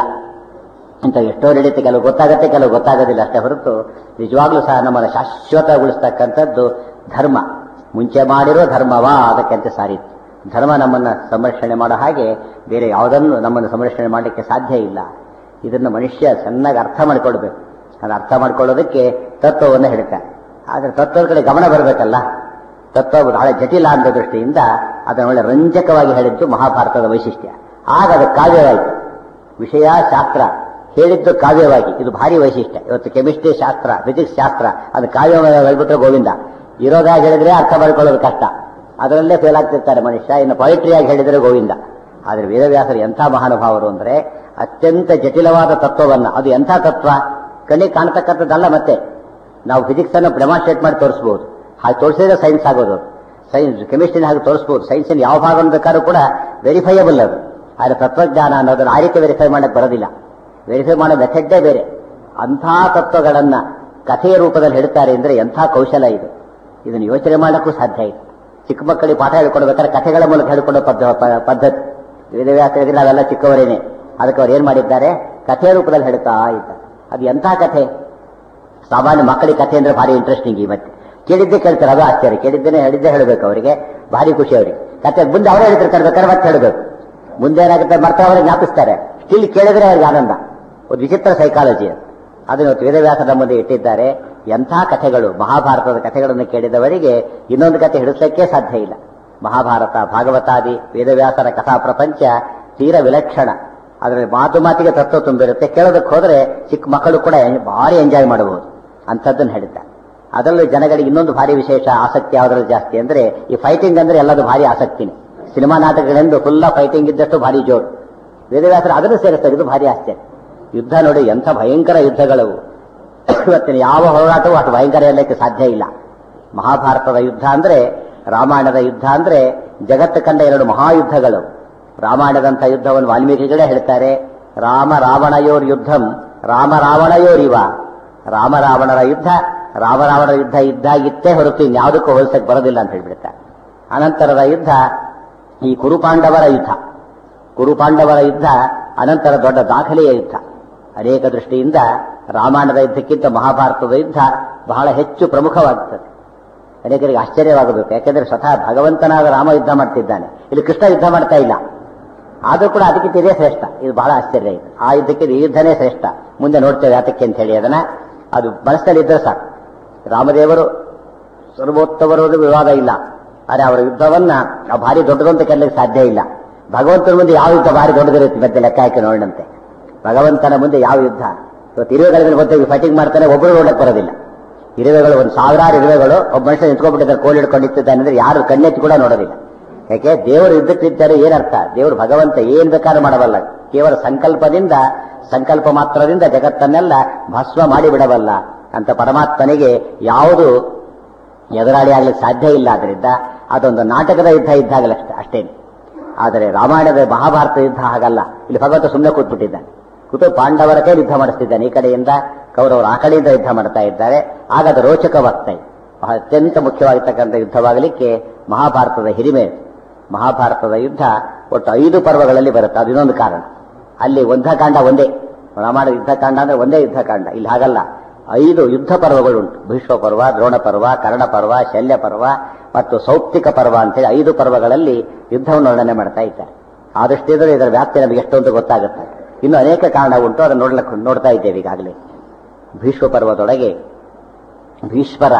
ಅಂತ ಎಷ್ಟೋ ನಡೀತೆ ಕೆಲವು ಗೊತ್ತಾಗತ್ತೆ ಕೆಲವು ಗೊತ್ತಾಗೋದಿಲ್ಲ ಅಷ್ಟೇ ಹೊರತು ನಿಜವಾಗ್ಲೂ ಸಹ ನಮ್ಮನ್ನು ಶಾಶ್ವತಗೊಳಿಸ್ತಕ್ಕಂಥದ್ದು ಧರ್ಮ ಮುಂಚೆ ಮಾಡಿರೋ ಧರ್ಮವಾ ಅದಕ್ಕಂತೆ ಸಾರಿತ್ತು ಧರ್ಮ ನಮ್ಮನ್ನ ಸಂರಕ್ಷಣೆ ಮಾಡೋ ಹಾಗೆ ಬೇರೆ ಯಾವುದನ್ನು ನಮ್ಮನ್ನು ಸಂರಕ್ಷಣೆ ಮಾಡಲಿಕ್ಕೆ ಸಾಧ್ಯ ಇಲ್ಲ ಇದನ್ನು ಮನುಷ್ಯ ಚೆನ್ನಾಗಿ ಅರ್ಥ ಮಾಡಿಕೊಳ್ಬೇಕು ಅದು ಅರ್ಥ ಮಾಡ್ಕೊಳ್ಳೋದಕ್ಕೆ ತತ್ವವನ್ನು ಹೇಳ್ತಾರೆ ಆದರೆ ತತ್ವದ ಕಡೆ ಗಮನ ಬರಬೇಕಲ್ಲ ತತ್ವ ಬಹಳ ಜಟಿಲ ಅನ್ನೋ ದೃಷ್ಟಿಯಿಂದ ಅದನ್ನು ಒಳ್ಳೆ ರಂಜಕವಾಗಿ ಹೇಳಿದ್ದು ಮಹಾಭಾರತದ ವೈಶಿಷ್ಟ್ಯ ಆಗ ಅದು ಕಾವ್ಯವಾಯಿತು ವಿಷಯ ಶಾಸ್ತ್ರ ಹೇಳಿದ್ದು ಕಾವ್ಯವಾಗಿ ಇದು ಭಾರಿ ವೈಶಿಷ್ಟ್ಯ ಇವತ್ತು ಕೆಮಿಸ್ಟ್ರಿ ಶಾಸ್ತ್ರ ಫಿಸಿಕ್ಸ್ ಶಾಸ್ತ್ರ ಅದು ಕಾವ್ಯವಾಗಿ ಹೇಳ್ಬಿಟ್ರೆ ಗೋವಿಂದ ಇರೋದಾಗಿ ಹೇಳಿದ್ರೆ ಅರ್ಥ ಮಾಡ್ಕೊಳ್ಳೋದು ಕಷ್ಟ ಅದರಲ್ಲೇ ಫೇಲ್ ಆಗ್ತಿರ್ತಾರೆ ಮನುಷ್ಯ ಇನ್ನು ಪೊಯಿಟ್ರಿಯಾಗಿ ಹೇಳಿದರೆ ಗೋವಿಂದ ಆದರೆ ವೇದವ್ಯಾಸರು ಎಂಥ ಮಹಾನುಭಾವರು ಅಂದ್ರೆ ಅತ್ಯಂತ ಜಟಿಲವಾದ ತತ್ವವನ್ನ ಅದು ಎಂಥ ತತ್ವ ಕಣ್ಣಿಗೆ ಕಾಣತಕ್ಕಂಥದ್ದಲ್ಲ ಮತ್ತೆ ನಾವು ಫಿಸಿಕ್ಸ್ ಅನ್ನು ಡೆಮಾನ್ಸ್ಟ್ರೇಟ್ ಮಾಡಿ ತೋರಿಸಬಹುದು ಹಾಗೆ ತೋರಿಸಿದ್ರೆ ಸೈನ್ಸ್ ಆಗೋದು ಸೈನ್ಸ್ ಕೆಮಿಸ್ಟ್ರಿನ ಹಾಗೆ ತೋರಿಸಬಹುದು ಸೈನ್ಸಿನ ಯಾವ ಭಾಗ ಬೇಕಾದ್ರೂ ಕೂಡ ವೆರಿಫೈಯಬಲ್ ಅದು ಆದರೆ ತತ್ವಜ್ಞಾನ ಅನ್ನೋದನ್ನ ಆ ರೀತಿ ವೆರಿಫೈ ಮಾಡಕ್ಕೆ ಬರೋದಿಲ್ಲ ವೆರಿಫೈ ಮಾಡೋ ಮೆಥಡ್ಡೇ ಬೇರೆ ಅಂಥ ತತ್ವಗಳನ್ನ ಕಥೆಯ ರೂಪದಲ್ಲಿ ಹೇಳ್ತಾರೆ ಅಂದ್ರೆ ಎಂಥ ಕೌಶಲ ಇದು ಇದನ್ನು ಯೋಚನೆ ಮಾಡಕ್ಕೂ ಸಾಧ್ಯ ಇಲ್ಲ ಚಿಕ್ಕ ಮಕ್ಕಳಿಗೆ ಪಾಠ ಹೇಳ್ಕೊಡ್ಬೇಕಾದ್ರೆ ಕಥೆಗಳ ಮೂಲಕ ಹೇಳ್ಕೊಡೋ ಪದ್ಧ ಪ- ಪದ್ಧತಿ ವೇದವ್ಯಾಸರಿಗೆ ನಾವೆಲ್ಲ ಚಿಕ್ಕವರೇನೆ ಅದಕ್ಕೆ ಅವ್ರು ಏನ್ ಮಾಡಿದ್ದಾರೆ ಕಥೆಯ ರೂಪದಲ್ಲಿ ಹೇಳ್ತಾ ಇದ್ದಾರೆ ಅದು ಎಂಥ ಕಥೆ ಸಾಮಾನ್ಯ ಮಕ್ಕಳಿಗೆ ಕಥೆ ಅಂದ್ರೆ ಭಾರಿ ಇಂಟ್ರೆಸ್ಟಿಂಗ್ ಈ ಮತ್ತೆ ಕೇಳಿದ್ದೆ ಕೇಳ್ತಾರೆ ಅದು ಆಶ್ಚರ್ಯ ಕೇಳಿದ್ದೇನೆ ಹೇಳಿದ್ದೆ ಹೇಳಬೇಕು ಅವರಿಗೆ ಭಾರಿ ಖುಷಿ ಅವರಿಗೆ ಕಥೆ ಮುಂದೆ ಅವರೇ ಹೇಳ್ತಿರ್ತಾರೆ ಬೇಕಾದ್ರೆ ಮತ್ತೆ ಹೇಳಬೇಕು ಮುಂದೆ ಏನಾಗುತ್ತೆ ಮರ್ತಾ ಅವರಿಗೆ ಜ್ಞಾಪಿಸ್ತಾರೆ ಸ್ಟಿಲ್ ಕೇಳಿದ್ರೆ ಅವ್ರಿಗೆ ಆನಂದ ಒಂದು ವಿಚಿತ್ರ ಸೈಕಾಲಜಿ ಅದು ಅದನ್ನು ಇವತ್ತು ವೇದವ್ಯಾಸದ ಮುಂದೆ ಇಟ್ಟಿದ್ದಾರೆ ಎಂಥ ಕಥೆಗಳು ಮಹಾಭಾರತದ ಕಥೆಗಳನ್ನು ಕೇಳಿದವರಿಗೆ ಇನ್ನೊಂದು ಕಥೆ ಹಿಡಿಸಲಿಕ್ಕೆ ಸಾಧ್ಯ ಇಲ್ಲ ಮಹಾಭಾರತ ಭಾಗವತಾದಿ ವೇದವ್ಯಾಸರ ಕಥಾ ಪ್ರಪಂಚ ತೀರ ವಿಲಕ್ಷಣ ಅದರಲ್ಲಿ ಮಾತು ಮಾತಿಗೆ ತತ್ವ ತುಂಬಿರುತ್ತೆ ಕೇಳೋದಕ್ಕೆ ಹೋದ್ರೆ ಚಿಕ್ಕ ಮಕ್ಕಳು ಕೂಡ ಭಾರಿ ಎಂಜಾಯ್ ಮಾಡಬಹುದು ಅಂಥದ್ದನ್ನು ಹೇಳಿದ್ದಾರೆ ಅದರಲ್ಲೂ ಜನಗಳಿಗೆ ಇನ್ನೊಂದು ಭಾರಿ ವಿಶೇಷ ಆಸಕ್ತಿ ಯಾವುದ್ರಲ್ಲಿ ಜಾಸ್ತಿ ಅಂದ್ರೆ ಈ ಫೈಟಿಂಗ್ ಅಂದ್ರೆ ಎಲ್ಲದು ಭಾರಿ ಆಸಕ್ತಿನೇ ಸಿನಿಮಾ ನಾಟಕಗಳೆಂದು ಫುಲ್ಲ ಫೈಟಿಂಗ್ ಇದ್ದಷ್ಟು ಭಾರಿ ಜೋರು ವೇದವ್ಯಾಸರು ಅದನ್ನು ಸೇರಿಸ್ತಾರೆ ಇದು ಭಾರಿ ಆಶ್ಚರ್ಯ ಯುದ್ಧ ನೋಡಿ ಎಂಥ ಭಯಂಕರ ಯುದ್ಧಗಳವು ಇವತ್ತಿನ ಯಾವ ಹೋರಾಟವೂ ಅಷ್ಟು ಭಯಂಕರ ಇರಲಿಕ್ಕೆ ಸಾಧ್ಯ ಇಲ್ಲ ಮಹಾಭಾರತದ ಯುದ್ಧ ಅಂದ್ರೆ ರಾಮಾಯಣದ ಯುದ್ಧ ಅಂದ್ರೆ ಜಗತ್ತು ಕಂಡ ಎರಡು ಮಹಾಯುದ್ಧಗಳು ರಾಮಾಯಣದಂಥ ಯುದ್ಧವನ್ನು ವಾಲ್ಮೀಕಿಗಳೇ ಹೇಳ್ತಾರೆ ರಾಮ ರಾವಣಯೋರ್ ಯುದ್ಧಂ ರಾಮ ರಾವಣಯೋರಿವ ರಾಮ ರಾವಣರ ಯುದ್ಧ ರಾಮ ರಾವಣರ ಯುದ್ಧ ಇದ್ದಾಗಿತ್ತೇ ಹೊರತು ಇನ್ಯಾವುದಕ್ಕೂ ಹೋಲಿಸಕ್ಕೆ ಬರೋದಿಲ್ಲ ಅಂತ ಹೇಳ್ಬಿಡ್ತಾರೆ ಅನಂತರದ ಯುದ್ಧ ಈ ಕುರುಪಾಂಡವರ ಯುದ್ಧ ಕುರುಪಾಂಡವರ ಯುದ್ಧ ಅನಂತರ ದೊಡ್ಡ ದಾಖಲೆಯ ಯುದ್ಧ ಅನೇಕ ದೃಷ್ಟಿಯಿಂದ ರಾಮಾಯಣದ ಯುದ್ಧಕ್ಕಿಂತ ಮಹಾಭಾರತದ ಯುದ್ಧ ಬಹಳ ಹೆಚ್ಚು ಪ್ರಮುಖವಾಗುತ್ತದೆ ಅನೇಕರಿಗೆ ಆಶ್ಚರ್ಯವಾಗಬೇಕು ಯಾಕೆಂದ್ರೆ ಸ್ವತಃ ಭಗವಂತನಾದ ರಾಮ ಯುದ್ಧ ಮಾಡ್ತಿದ್ದಾನೆ ಇಲ್ಲಿ ಕೃಷ್ಣ ಯುದ್ಧ ಮಾಡ್ತಾ ಇಲ್ಲ ಆದರೂ ಕೂಡ ಅದಕ್ಕಿಂತ ಇದೇ ಶ್ರೇಷ್ಠ ಇದು ಬಹಳ ಆಶ್ಚರ್ಯ ಇದೆ ಆ ಯುದ್ಧಕ್ಕೆ ಈ ಯುದ್ಧನೇ ಶ್ರೇಷ್ಠ ಮುಂದೆ ನೋಡ್ತೇವೆ ಯಾತಕ್ಕೆ ಅಂತ ಹೇಳಿ ಅದನ್ನ ಅದು ಮನಸ್ಸಲ್ಲಿ ಇದ್ರೆ ಸಾಕು ರಾಮದೇವರು ಸರ್ವೋತ್ತಮರು ವಿವಾದ ಇಲ್ಲ ಆದರೆ ಅವರ ಯುದ್ಧವನ್ನ ನಾವು ಭಾರಿ ದೊಡ್ಡದಂತ ಕರೀಲಿಕ್ಕೆ ಸಾಧ್ಯ ಇಲ್ಲ ಭಗವಂತನ ಮುಂದೆ ಯಾವ ಯುದ್ಧ ಭಾರಿ ದೊಡ್ಡದಿರುತ್ತೆ ಮತ್ತೆ ಲೆಕ್ಕ ಹಾಕಿ ನೋಡಂತೆ ಭಗವಂತನ ಮುಂದೆ ಯಾವ ಯುದ್ಧ ಇವತ್ತು ಇರುವೆಗಳ ಮೇಲೆ ಗೊತ್ತಾಗಿ ಫೈಟಿಂಗ್ ಮಾಡ್ತಾನೆ ಒಬ್ಬರು ನೋಡಕ್ ಬರೋದಿಲ್ಲ ಇರುವೆಗಳು ಒಂದು ಸಾವಿರಾರು ಇರುವೆಗಳು ಒಬ್ಬ ಮನುಷ್ಯ ನಿಂತ್ಕೊಂಡ್ಬಿಟ್ಟಿದ್ದಾರೆ ಕೋಲ್ ಹಿಡ್ಕೊಂಡು ನಿಂತಿದ್ದಾನೆ ಅಂದ್ರೆ ಯಾರು ಕಣ್ಣೆತ್ತಿ ಕೂಡ ನೋಡೋದಿಲ್ಲ ಯಾಕೆ ದೇವರು ಯುದ್ಧಕ್ಕಿದ್ದಾರೆ ಏನರ್ಥ ದೇವರು ಭಗವಂತ ಏನ್ ಬೇಕಾದ್ರೂ ಮಾಡಬಲ್ಲ ಕೇವಲ ಸಂಕಲ್ಪದಿಂದ ಸಂಕಲ್ಪ ಮಾತ್ರದಿಂದ ಜಗತ್ತನ್ನೆಲ್ಲ ಭಸ್ಮ ಮಾಡಿ ಬಿಡಬಲ್ಲ ಅಂತ ಪರಮಾತ್ಮನಿಗೆ ಯಾವುದು ಎದುರಾಳಿ ಆಗ್ಲಿಕ್ಕೆ ಸಾಧ್ಯ ಇಲ್ಲ ಆದ್ರಿಂದ ಅದೊಂದು ನಾಟಕದ ಯುದ್ಧ ಇದ್ದಾಗಲೇ ಅಷ್ಟೇ ಅಷ್ಟೇನೆ ಆದರೆ ರಾಮಾಯಣದ ಮಹಾಭಾರತ ಯುದ್ಧ ಹಾಗಲ್ಲ ಇಲ್ಲಿ ಭಗವಂತ ಸುಮ್ಮನೆ ಕೂತ್ಬಿಟ್ಟಿದ್ದಾನೆ ಕೂತು ಪಾಂಡವರ ಕೈ ಯುದ್ಧ ಮಾಡಿಸ್ತಿದ್ದಾನೆ ಈ ಕಡೆಯಿಂದ ಕೌರವರು ಆ ಕಡೆಯಿಂದ ಯುದ್ಧ ಮಾಡ್ತಾ ಇದ್ದಾರೆ ಆಗ ಅದು ರೋಚಕವಾಗ್ತಾ ಇದೆ ಬಹಳ ಅತ್ಯಂತ ಮುಖ್ಯವಾಗಿರ್ತಕ್ಕಂಥ ಯುದ್ಧವಾಗಲಿಕ್ಕೆ ಮಹಾಭಾರತದ ಹಿರಿಮೆ ಮಹಾಭಾರತದ ಯುದ್ಧ ಒಟ್ಟು ಐದು ಪರ್ವಗಳಲ್ಲಿ ಬರುತ್ತೆ ಅದು ಇನ್ನೊಂದು ಕಾರಣ ಅಲ್ಲಿ ಯುದ್ಧಕಾಂಡ ಒಂದೇ ರಾಮಾಯಣ ಯುದ್ಧಕಾಂಡ ಅಂದ್ರೆ ಒಂದೇ ಯುದ್ಧಕಾಂಡ ಇಲ್ಲಿ ಹಾಗಲ್ಲ ಐದು ಯುದ್ಧ ಪರ್ವಗಳುಂಟು ಭೀಷ್ಮ ಪರ್ವ ದ್ರೋಣ ಪರ್ವ ಕರ್ಣ ಪರ್ವ ಶಲ್ಯ ಪರ್ವ ಮತ್ತು ಸೌಪ್ತಿಕ ಪರ್ವ ಅಂತೇಳಿ ಐದು ಪರ್ವಗಳಲ್ಲಿ ಯುದ್ಧವನ್ನು ವರ್ಣನೆ ಮಾಡ್ತಾ ಇದ್ದಾರೆ ಆದಷ್ಟು ಇದ್ರೆ ಇದರ ವ್ಯಾಪ್ತಿ ನಮಗೆ ಎಷ್ಟು ಅಂತ ಗೊತ್ತಾಗುತ್ತೆ ಇನ್ನು ಅನೇಕ ಕಾರಣ ಉಂಟು ಅದನ್ನು ನೋಡ್ಲಕ್ಕೆ ನೋಡ್ತಾ ಇದ್ದೇವೆ ಈಗಾಗಲೇ ಭೀಷ್ಮ ಪರ್ವದೊಳಗೆ ಭೀಷ್ಮರ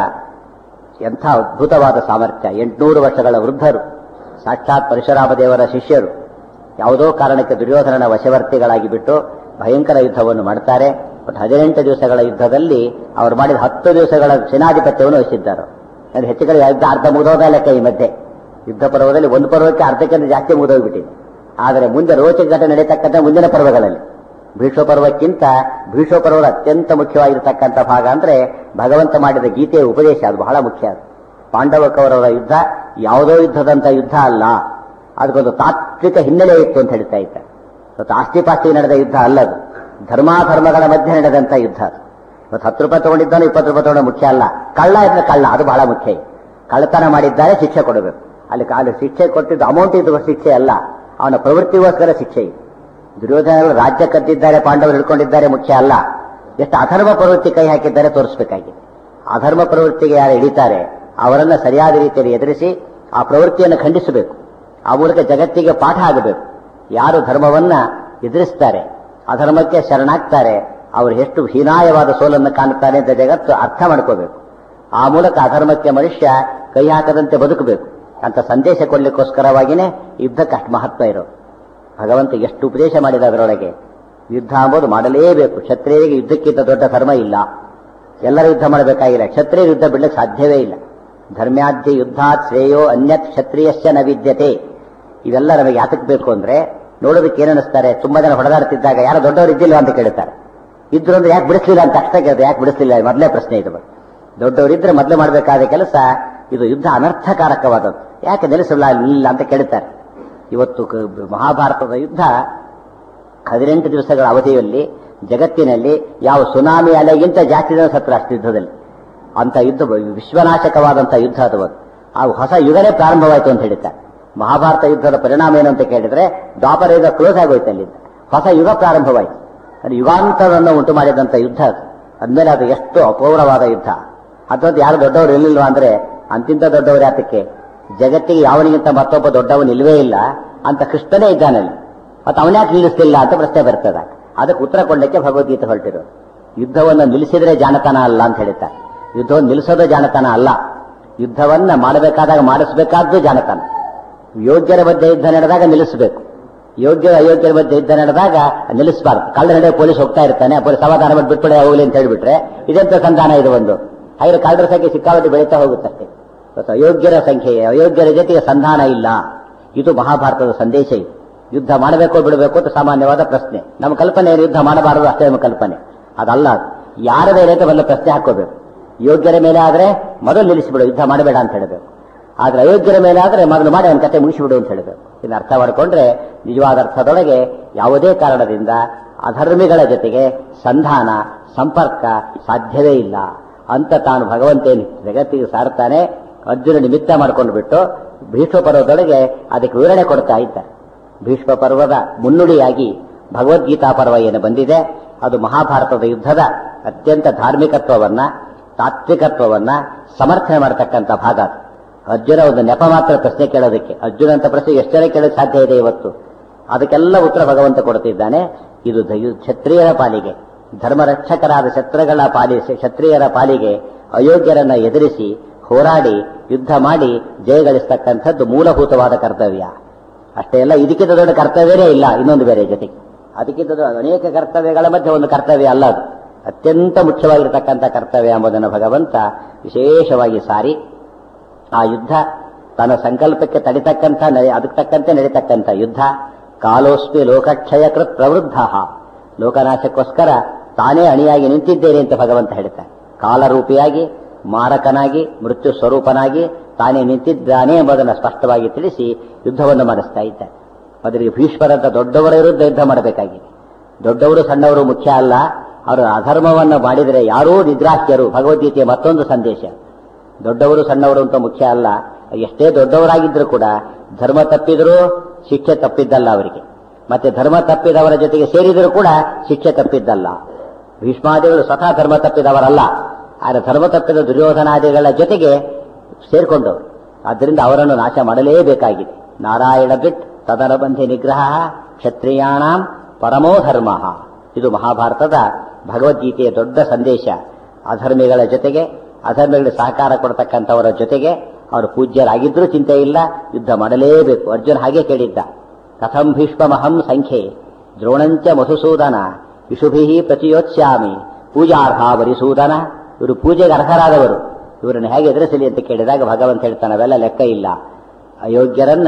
ಎಂಥ ಅದ್ಭುತವಾದ ಸಾಮರ್ಥ್ಯ ಎಂಟುನೂರು ವರ್ಷಗಳ ವೃದ್ಧರು ಸಾಕ್ಷಾತ್ ಪರಶುರಾಮ ದೇವರ ಶಿಷ್ಯರು ಯಾವುದೋ ಕಾರಣಕ್ಕೆ ದುರ್ಯೋಧನನ ವಶವರ್ತಿಗಳಾಗಿ ಬಿಟ್ಟು ಭಯಂಕರ ಯುದ್ಧವನ್ನು ಮಾಡ್ತಾರೆ ಬಟ್ ಹದಿನೆಂಟು ದಿವಸಗಳ ಯುದ್ಧದಲ್ಲಿ ಅವರು ಮಾಡಿದ ಹತ್ತು ದಿವಸಗಳ ಸೇನಾಧಿಪತ್ಯವನ್ನು ವಹಿಸಿದ್ದಾರೆ ಅಂದ್ರೆ ಹೆಚ್ಚು ಕಡೆ ಯುದ್ಧ ಅರ್ಧ ಮುಗಿದೋದ ಲೆಕ್ಕ ಈ ಮಧ್ಯೆ ಯುದ್ಧ ಪರ್ವದಲ್ಲಿ ಒಂದು ಪರ್ವಕ್ಕೆ ಅರ್ಧಕ್ಕಿಂತ ಜಾಸ್ತಿ ಮುಗಿದೋಗ್ಬಿಟ್ಟಿದೆ ಆದರೆ ಮುಂದೆ ರೋಚಕ ಘಟನೆ ನಡೀತಕ್ಕಂಥ ಮುಂದಿನ ಪರ್ವಗಳಲ್ಲಿ ಭೀಷ್ಮ ಪರ್ವಕ್ಕಿಂತ ಭೀಷ್ಮ ಪರ್ವದ ಅತ್ಯಂತ ಮುಖ್ಯವಾಗಿರತಕ್ಕಂಥ ಭಾಗ ಅಂದ್ರೆ ಭಗವಂತ ಮಾಡಿದ ಗೀತೆಯ ಉಪದೇಶ ಅದು ಬಹಳ ಮುಖ್ಯ ಅದು ಪಾಂಡವ ಕೌರವರ ಯುದ್ಧ ಯಾವುದೋ ಯುದ್ಧದಂತ ಯುದ್ಧ ಅಲ್ಲ ಅದಕ್ಕೊಂದು ತಾತ್ವಿಕ ಹಿನ್ನೆಲೆ ಇತ್ತು ಅಂತ ಹೇಳ್ತಾ ಇದ್ದಾರೆ ಇವತ್ತು ಆಸ್ತಿ ಪಾಸ್ತಿ ನಡೆದ ಯುದ್ಧ ಅಲ್ಲದು ಧರ್ಮಾಧರ್ಮಗಳ ಮಧ್ಯೆ ನಡೆದಂತ ಯುದ್ಧ ಅದು ಇವತ್ತು ಹತ್ತು ರೂಪಾಯಿ ತಗೊಂಡಿದ್ದಾನೆ ಇಪ್ಪತ್ತು ರೂಪಾಯಿ ತಗೊಂಡ ಮುಖ್ಯ ಅಲ್ಲ ಕಳ್ಳ ಇದ್ರೆ ಕಳ್ಳ ಅದು ಬಹಳ ಮುಖ್ಯ ಕಳ್ಳತನ ಮಾಡಿದ್ದಾರೆ ಶಿಕ್ಷೆ ಕೊಡಬೇಕು ಅಲ್ಲಿ ಅಲ್ಲಿ ಶಿಕ್ಷೆ ಕೊಟ್ಟಿದ್ದು ಅಮೌಂಟ್ ಇದ್ದ ಶಿಕ್ಷೆ ಅಲ್ಲ ಅವನ ಪ್ರವೃತ್ತಿಗೋಸ್ಕರ ಶಿಕ್ಷೆ ಇದೆ ದುರ್ಯೋಧನಗಳು ರಾಜ್ಯ ಕದ್ದಿದ್ದಾರೆ ಪಾಂಡವರು ಹಿಡ್ಕೊಂಡಿದ್ದಾರೆ ಮುಖ್ಯ ಅಲ್ಲ ಎಷ್ಟು ಅಧರ್ಮ ಪ್ರವೃತ್ತಿ ಕೈ ಹಾಕಿದ್ದಾರೆ ತೋರಿಸಬೇಕಾಗಿದೆ ಅಧರ್ಮ ಪ್ರವೃತ್ತಿಗೆ ಯಾರು ಹಿಡಿತಾರೆ ಅವರನ್ನ ಸರಿಯಾದ ರೀತಿಯಲ್ಲಿ ಎದುರಿಸಿ ಆ ಪ್ರವೃತ್ತಿಯನ್ನು ಖಂಡಿಸಬೇಕು ಆ ಮೂಲಕ ಜಗತ್ತಿಗೆ ಪಾಠ ಆಗಬೇಕು ಯಾರು ಧರ್ಮವನ್ನ ಎದುರಿಸ್ತಾರೆ ಅಧರ್ಮಕ್ಕೆ ಶರಣಾಗ್ತಾರೆ ಅವರು ಎಷ್ಟು ಹೀನಾಯವಾದ ಸೋಲನ್ನು ಕಾಣುತ್ತಾರೆ ಅಂತ ಜಗತ್ತು ಅರ್ಥ ಮಾಡ್ಕೋಬೇಕು ಆ ಮೂಲಕ ಅಧರ್ಮಕ್ಕೆ ಮನುಷ್ಯ ಕೈ ಹಾಕದಂತೆ ಬದುಕಬೇಕು ಅಂತ ಸಂದೇಶ ಕೊಡ್ಲಿಕ್ಕೋಸ್ಕರವಾಗಿಯೇ ಯುದ್ಧಕ್ಕೆ ಅಷ್ಟು ಮಹತ್ವ ಇರೋದು ಭಗವಂತ ಎಷ್ಟು ಉಪದೇಶ ಮಾಡಿದ ಅದರೊಳಗೆ ಯುದ್ಧ ಎಂಬುದು ಮಾಡಲೇಬೇಕು ಕ್ಷತ್ರಿಯರಿಗೆ ಯುದ್ಧಕ್ಕಿಂತ ದೊಡ್ಡ ಧರ್ಮ ಇಲ್ಲ ಎಲ್ಲರೂ ಯುದ್ಧ ಮಾಡಬೇಕಾಗಿಲ್ಲ ಕ್ಷತ್ರಿಯ ಯುದ್ಧ ಬಿಡಲಿಕ್ಕೆ ಸಾಧ್ಯವೇ ಇಲ್ಲ ಧರ್ಮ್ಯಾಧ್ಯ ಯುದ್ಧಾತ್ ಶ್ರೇಯೋ ಅನ್ಯತ್ ಕ್ಷತ್ರಿಯಶ್ಚ ನ ವಿದ್ಯತೆ ಇವೆಲ್ಲ ನಮಗೆ ಯಾತಕ್ಕೆ ಬೇಕು ಅಂದ್ರೆ ನೋಡೋದಕ್ಕೆ ಏನನ್ನಿಸ್ತಾರೆ ತುಂಬಾ ಜನ ಹೊಡೆದಾಡ್ತಿದ್ದಾಗ ಯಾರು ದೊಡ್ಡವರು ಇದ್ದಿಲ್ಲ ಅಂತ ಕೇಳ್ತಾರೆ ಇದ್ರು ಅಂದ್ರೆ ಯಾಕೆ ಬಿಡಿಸ್ಲಿಲ್ಲ ಅಂತ ಅಷ್ಟೇ ಕೇಳ್ತಾರೆ ಯಾಕೆ ಬಿಡಿಸ್ಲಿಲ್ಲ ಮೊದಲೇ ಪ್ರಶ್ನೆ ಇದು ದೊಡ್ಡವರಿದ್ರೆ ಮೊದಲು ಮಾಡಬೇಕಾದ ಕೆಲಸ ಇದು ಯುದ್ಧ ಅನರ್ಥಕಾರಕವಾದದ್ದು ಯಾಕೆ ನಿಲ್ಲಿಸಲ್ಲ ಇಲ್ಲ ಅಂತ ಕೇಳ್ತಾರೆ ಇವತ್ತು ಕ- ಮಹಾಭಾರತದ ಯುದ್ಧ ಹದಿನೆಂಟು ದಿವಸಗಳ ಅವಧಿಯಲ್ಲಿ ಜಗತ್ತಿನಲ್ಲಿ ಯಾವ ಸುನಾಮಿ ಅಲೆಗಿಂತ ಜಾಸ್ತಿ ಜನ ಸತ್ರ ಅಷ್ಟು ಯುದ್ಧದಲ್ಲಿ ಅಂತ ಯುದ್ಧ ವಿಶ್ವನಾಶಕವಾದಂತಹ ಯುದ್ಧ ಅದು ಒಂದು. ಆ ಹೊಸ ಯುಗನೇ ಪ್ರಾರಂಭವಾಯಿತು ಅಂತ ಹೇಳ್ತಾರೆ ಮಹಾಭಾರತ ಯುದ್ಧದ ಪರಿಣಾಮ ಏನು ಅಂತ ಕೇಳಿದ್ರೆ ದ್ವಾಪರ ಯುಗ ಕ್ಲೋಸ್ ಆಗೋಯ್ತು ಅಲ್ಲಿಂದ ಹೊಸ ಯುಗ ಪ್ರಾರಂಭವಾಯಿತು ಅದು ಯುಗಾಂತರವನ್ನು ಉಂಟು ಮಾಡಿದಂತ ಯುದ್ಧ ಅದು ಅಂದ್ಮೇಲೆ ಅದು ಎಷ್ಟು ಅಪೂರ್ವವಾದ ಯುದ್ಧ ಅದ್ರದ್ದು ಯಾರು ದೊಡ್ಡವರು ಇರಲಿಲ್ವಾ ಅಂದ್ರೆ ಅಂತಿಂತ ದೊಡ್ಡವರು ಯಾತಕ್ಕೆ ಜಗತ್ತಿಗೆ ಯಾವನಿಗಿಂತ ಮತ್ತೊಬ್ಬ ದೊಡ್ಡವನು ಇಲ್ವೇ ಇಲ್ಲ ಅಂತ ಕೃಷ್ಣನೇ ಇದ್ದಾನಲ್ಲಿ ಮತ್ತೆ ಅವನ್ಯಾಕೆ ನಿಲ್ಲಿಸ್ತಿಲ್ಲ ಅಂತ ಪ್ರಶ್ನೆ ಬರ್ತದೆ ಅದಕ್ಕೆ ಉತ್ತರ ಕೊಡ್ಲಿಕ್ಕೆ ಭಗವದ್ಗೀತೆ ಹೊರಟಿರೋದು ಯುದ್ಧವನ್ನು ನಿಲ್ಲಿಸಿದ್ರೆ ಜಾಣತನ ಅಲ್ಲ ಅಂತ ಹೇಳ್ತಾರೆ ಯುದ್ಧವನ್ನು ನಿಲ್ಲಿಸೋದು ಜಾಣತನ ಅಲ್ಲ ಯುದ್ಧವನ್ನ ಮಾಡಬೇಕಾದಾಗ ಮಾಡಿಸಬೇಕಾದ್ದು ಜಾಣತನ ಯೋಗ್ಯರ ಮಧ್ಯೆ ಯುದ್ಧ ನಡೆದಾಗ ನಿಲ್ಲಿಸಬೇಕು ಯೋಗ್ಯ ಅಯೋಗ್ಯರ ಮಧ್ಯೆ ಯುದ್ಧ ನಡೆದಾಗ ನಿಲ್ಲಿಸಬಾರ್ದು ಕಳ್ಳ ನಡೆ ಪೊಲೀಸ್ ಹೋಗ್ತಾ ಇರ್ತಾನೆ ಪೊಲೀಸ್ ಸಮಾಧಾನ ಮಾಡಿ ಬಿಟ್ಬಿಡೆ ಹೋಗ್ಲಿ ಅಂತ ಹೇಳ್ಬಿಟ್ರೆ ಇದೆಂತ ಸಂಧಾನ ಇದು ಒಂದು ಹಾಗೆ ಕಳ್ಳರ ಸಂಖ್ಯೆ ಸಿಕ್ಕಾಪಟ್ಟೆ ಬೆಳೀತಾ ಹೋಗುತ್ತಷ್ಟೇ ಇವತ್ತು ಅಯೋಗ್ಯರ ಸಂಖ್ಯೆ ಅಯೋಗ್ಯರ ಜೊತೆಗೆ ಸಂಧಾನ ಇಲ್ಲ ಇದು ಮಹಾಭಾರತದ ಸಂದೇಶ ಇದು ಯುದ್ಧ ಮಾಡಬೇಕೋ ಬಿಡಬೇಕು ಅಂತ ಸಾಮಾನ್ಯವಾದ ಪ್ರಶ್ನೆ ನಮ್ಮ ಕಲ್ಪನೆ ಏನು ಯುದ್ಧ ಮಾಡಬಾರದು ಅಷ್ಟೇ ನಮ್ಮ ಕಲ್ಪನೆ ಅದಲ್ಲ ಅದು. ಯಾರ ಮೇಲೆ ಅಂತ ಮೊದಲು ಪ್ರಶ್ನೆ ಹಾಕೋಬೇಕು ಯೋಗ್ಯರ ಮೇಲೆ ಆದ್ರೆ ಮೊದಲು ನಿಲ್ಲಿಸಿಬಿಡು ಯುದ್ಧ ಮಾಡಬೇಡ ಅಂತ ಹೇಳಬೇಕು ಆದ್ರೆ ಅಯೋಗ್ಯರ ಮೇಲೆ ಆದ್ರೆ ಮೊದಲು ಮಾಡಿ ಅವನ ಕತೆ ಮುಗಿಸಿಬಿಡು ಅಂತ ಹೇಳಬೇಕು ಇದನ್ನ ಅರ್ಥ ಮಾಡಿಕೊಂಡ್ರೆ ನಿಜವಾದ ಅರ್ಥದೊಳಗೆ ಯಾವುದೇ ಕಾರಣದಿಂದ ಅಧರ್ಮಿಗಳ ಜೊತೆಗೆ ಸಂಧಾನ ಸಂಪರ್ಕ ಸಾಧ್ಯವೇ ಇಲ್ಲ ಅಂತ ತಾನು ಭಗವಂತೇನು ಜಗತ್ತಿಗೆ ಸಾರ್ತಾನೆ ಅರ್ಜುನ ನಿಮಿತ್ತ ಮಾಡ್ಕೊಂಡು ಬಿಟ್ಟು ಭೀಷ್ಮ ಪರ್ವದೊಳಗೆ ಅದಕ್ಕೆ ವಿವರಣೆ ಕೊಡ್ತಾ ಇದ್ದಾರೆ ಭೀಷ್ಮ ಪರ್ವದ ಮುನ್ನುಡಿಯಾಗಿ ಭಗವದ್ಗೀತಾ ಪರ್ವ ಏನು ಬಂದಿದೆ ಅದು ಮಹಾಭಾರತದ ಯುದ್ಧದ ಅತ್ಯಂತ ಧಾರ್ಮಿಕತ್ವವನ್ನ ತಾತ್ವಿಕತ್ವವನ್ನ ಸಮರ್ಥನೆ ಮಾಡತಕ್ಕಂಥ ಭಾಗ ಅದು. ಅರ್ಜುನ ಒಂದು ನೆಪ ಮಾತ್ರ ಪ್ರಶ್ನೆ ಕೇಳೋದಕ್ಕೆ ಅರ್ಜುನ ಅಂತ ಪ್ರಶ್ನೆ ಎಷ್ಟು ಜನ ಕೇಳೋಕೆ ಸಾಧ್ಯ ಇದೆ ಇವತ್ತು ಅದಕ್ಕೆಲ್ಲ ಉತ್ತರ ಭಗವಂತ ಕೊಡ್ತಿದ್ದಾನೆ ಇದು ದಯು- ಕ್ಷತ್ರಿಯರ ಪಾಲಿಗೆ ಧರ್ಮರಕ್ಷಕರಾದ ಶತ್ರುಗಳ ಪಾಲಿ ಕ್ಷತ್ರಿಯರ ಪಾಲಿಗೆ ಅಯೋಗ್ಯರನ್ನ ಎದುರಿಸಿ ಹೋರಾಡಿ ಯುದ್ಧ ಮಾಡಿ ಜಯಗಳಿಸ್ತಕ್ಕಂಥದ್ದು ಮೂಲಭೂತವಾದ ಕರ್ತವ್ಯ ಅಷ್ಟೇ ಅಲ್ಲ ಇದಕ್ಕಿಂತ ದೊಡ್ಡ ಕರ್ತವ್ಯವೇ ಇಲ್ಲ ಇನ್ನೊಂದು ಬೇರೆ ಜೊತೆಗೆ ಅದಕ್ಕಿಂತ ದೊಡ್ಡ ಅನೇಕ ಕರ್ತವ್ಯಗಳ ಮಧ್ಯೆ ಒಂದು ಕರ್ತವ್ಯ ಅಲ್ಲ ಅದು ಅತ್ಯಂತ ಮುಖ್ಯವಾಗಿರತಕ್ಕಂಥ ಕರ್ತವ್ಯ ಎಂಬುದನ್ನು ಭಗವಂತ ವಿಶೇಷವಾಗಿ ಸಾರಿ ಆ ಯುದ್ಧ ತನ್ನ ಸಂಕಲ್ಪಕ್ಕೆ ತಡಿತಕ್ಕಂಥ ನಡೆ- ಅದಕ್ಕೆ ತಕ್ಕಂತೆ ನಡೀತಕ್ಕಂಥ ಯುದ್ಧ ಕಾಲೋಸ್ಮಿ ಲೋಕಕ್ಷಯ ಕೃತ್ ಪ್ರವೃದ್ಧ ಲೋಕನಾಶಕ್ಕೋಸ್ಕರ ತಾನೇ ಅಣಿಯಾಗಿ ನಿಂತಿದ್ದೇನೆ ಅಂತ ಭಗವಂತ ಹೇಳ್ತಾನೆ ಕಾಲರೂಪಿಯಾಗಿ ಮಾರಕನಾಗಿ ಮೃತ್ಯು ಸ್ವರೂಪನಾಗಿ ತಾನೇ ನಿಂತಿದ್ದಾನೆ ಎಂಬುದನ್ನು ಸ್ಪಷ್ಟವಾಗಿ ತಿಳಿಸಿ ಯುದ್ಧವನ್ನು ಮಾಡಿಸ್ತಾ ಇದ್ದಾನೆ ಅದರಿಗೆ ಭೀಷ್ಮರಂತ ದೊಡ್ಡವರ ವಿರುದ್ಧ ಯುದ್ಧ ಮಾಡಬೇಕಾಗಿದೆ ದೊಡ್ಡವರು ಸಣ್ಣವರು ಮುಖ್ಯ ಅಲ್ಲ ಅವರು ಅಧರ್ಮವನ್ನು ಮಾಡಿದರೆ ಯಾರೂ ನಿಗ್ರಾಹ್ಯರು ಭಗವದ್ಗೀತೆಯ ಮತ್ತೊಂದು ಸಂದೇಶ ದೊಡ್ಡವರು ಸಣ್ಣವರು ಅಂತ ಮುಖ್ಯ ಅಲ್ಲ ಎಷ್ಟೇ ದೊಡ್ಡವರಾಗಿದ್ರೂ ಕೂಡ ಧರ್ಮ ತಪ್ಪಿದರೂ ಶಿಕ್ಷೆ ತಪ್ಪಿದ್ದಲ್ಲ ಅವರಿಗೆ ಮತ್ತೆ ಧರ್ಮ ತಪ್ಪಿದವರ ಜೊತೆಗೆ ಸೇರಿದರೂ ಕೂಡ ಶಿಕ್ಷೆ ತಪ್ಪಿದ್ದಲ್ಲ ಭೀಷ್ಮಾದಿಗಳು ಸ್ವತಃ ಧರ್ಮ ತಪ್ಪಿದವರಲ್ಲ ಆದರೆ ಧರ್ಮ ತಪ್ಪಿದ ದುರ್ಯೋಧನಾದಿಗಳ ಜೊತೆಗೆ ಸೇರ್ಕೊಂಡವರು ಆದ್ದರಿಂದ ಅವರನ್ನು ನಾಶ ಮಾಡಲೇಬೇಕಾಗಿದೆ ನಾರಾಯಣ ಬಿಟ್ ತದನಬಂಧಿ ನಿಗ್ರಹ ಕ್ಷತ್ರಿಯಾಣಾಂ ಪರಮೋ ಧರ್ಮ ಇದು ಮಹಾಭಾರತದ ಭಗವದ್ಗೀತೆಯ ದೊಡ್ಡ ಸಂದೇಶ ಅಧರ್ಮಿಗಳ ಜೊತೆಗೆ ಅಧರ್ಮಿಗಳಿಗೆ ಸಹಕಾರ ಕೊಡ್ತಕ್ಕಂಥವರ ಜೊತೆಗೆ ಅವರು ಪೂಜ್ಯರಾಗಿದ್ರೂ ಚಿಂತೆ ಇಲ್ಲ ಯುದ್ಧ ಮಾಡಲೇಬೇಕು ಅರ್ಜುನ್ ಹಾಗೆ ಕೇಳಿದ್ದ ಕಥಂ ಭೀಷ್ಮಹಂ ಸಂಖ್ಯೆ ದ್ರೋಣಂಚ ಮಧುಸೂದನ ವಿಷುಭಿ ಪ್ರತಿಯೋತ್ಸ್ಯಾಮಿ ಪೂಜಾರ್ಹ ವರಿಸೂದನ ಇವರು ಪೂಜೆಗೆ ಅರ್ಹರಾದವರು ಇವರನ್ನು ಹೇಗೆ ಎದುರಿಸಲಿ ಅಂತ ಕೇಳಿದಾಗ ಭಗವಂತ ಹೇಳ್ತಾನೆ ಅವೆಲ್ಲ ಲೆಕ್ಕ ಇಲ್ಲ ಅಯೋಗ್ಯರನ್ನ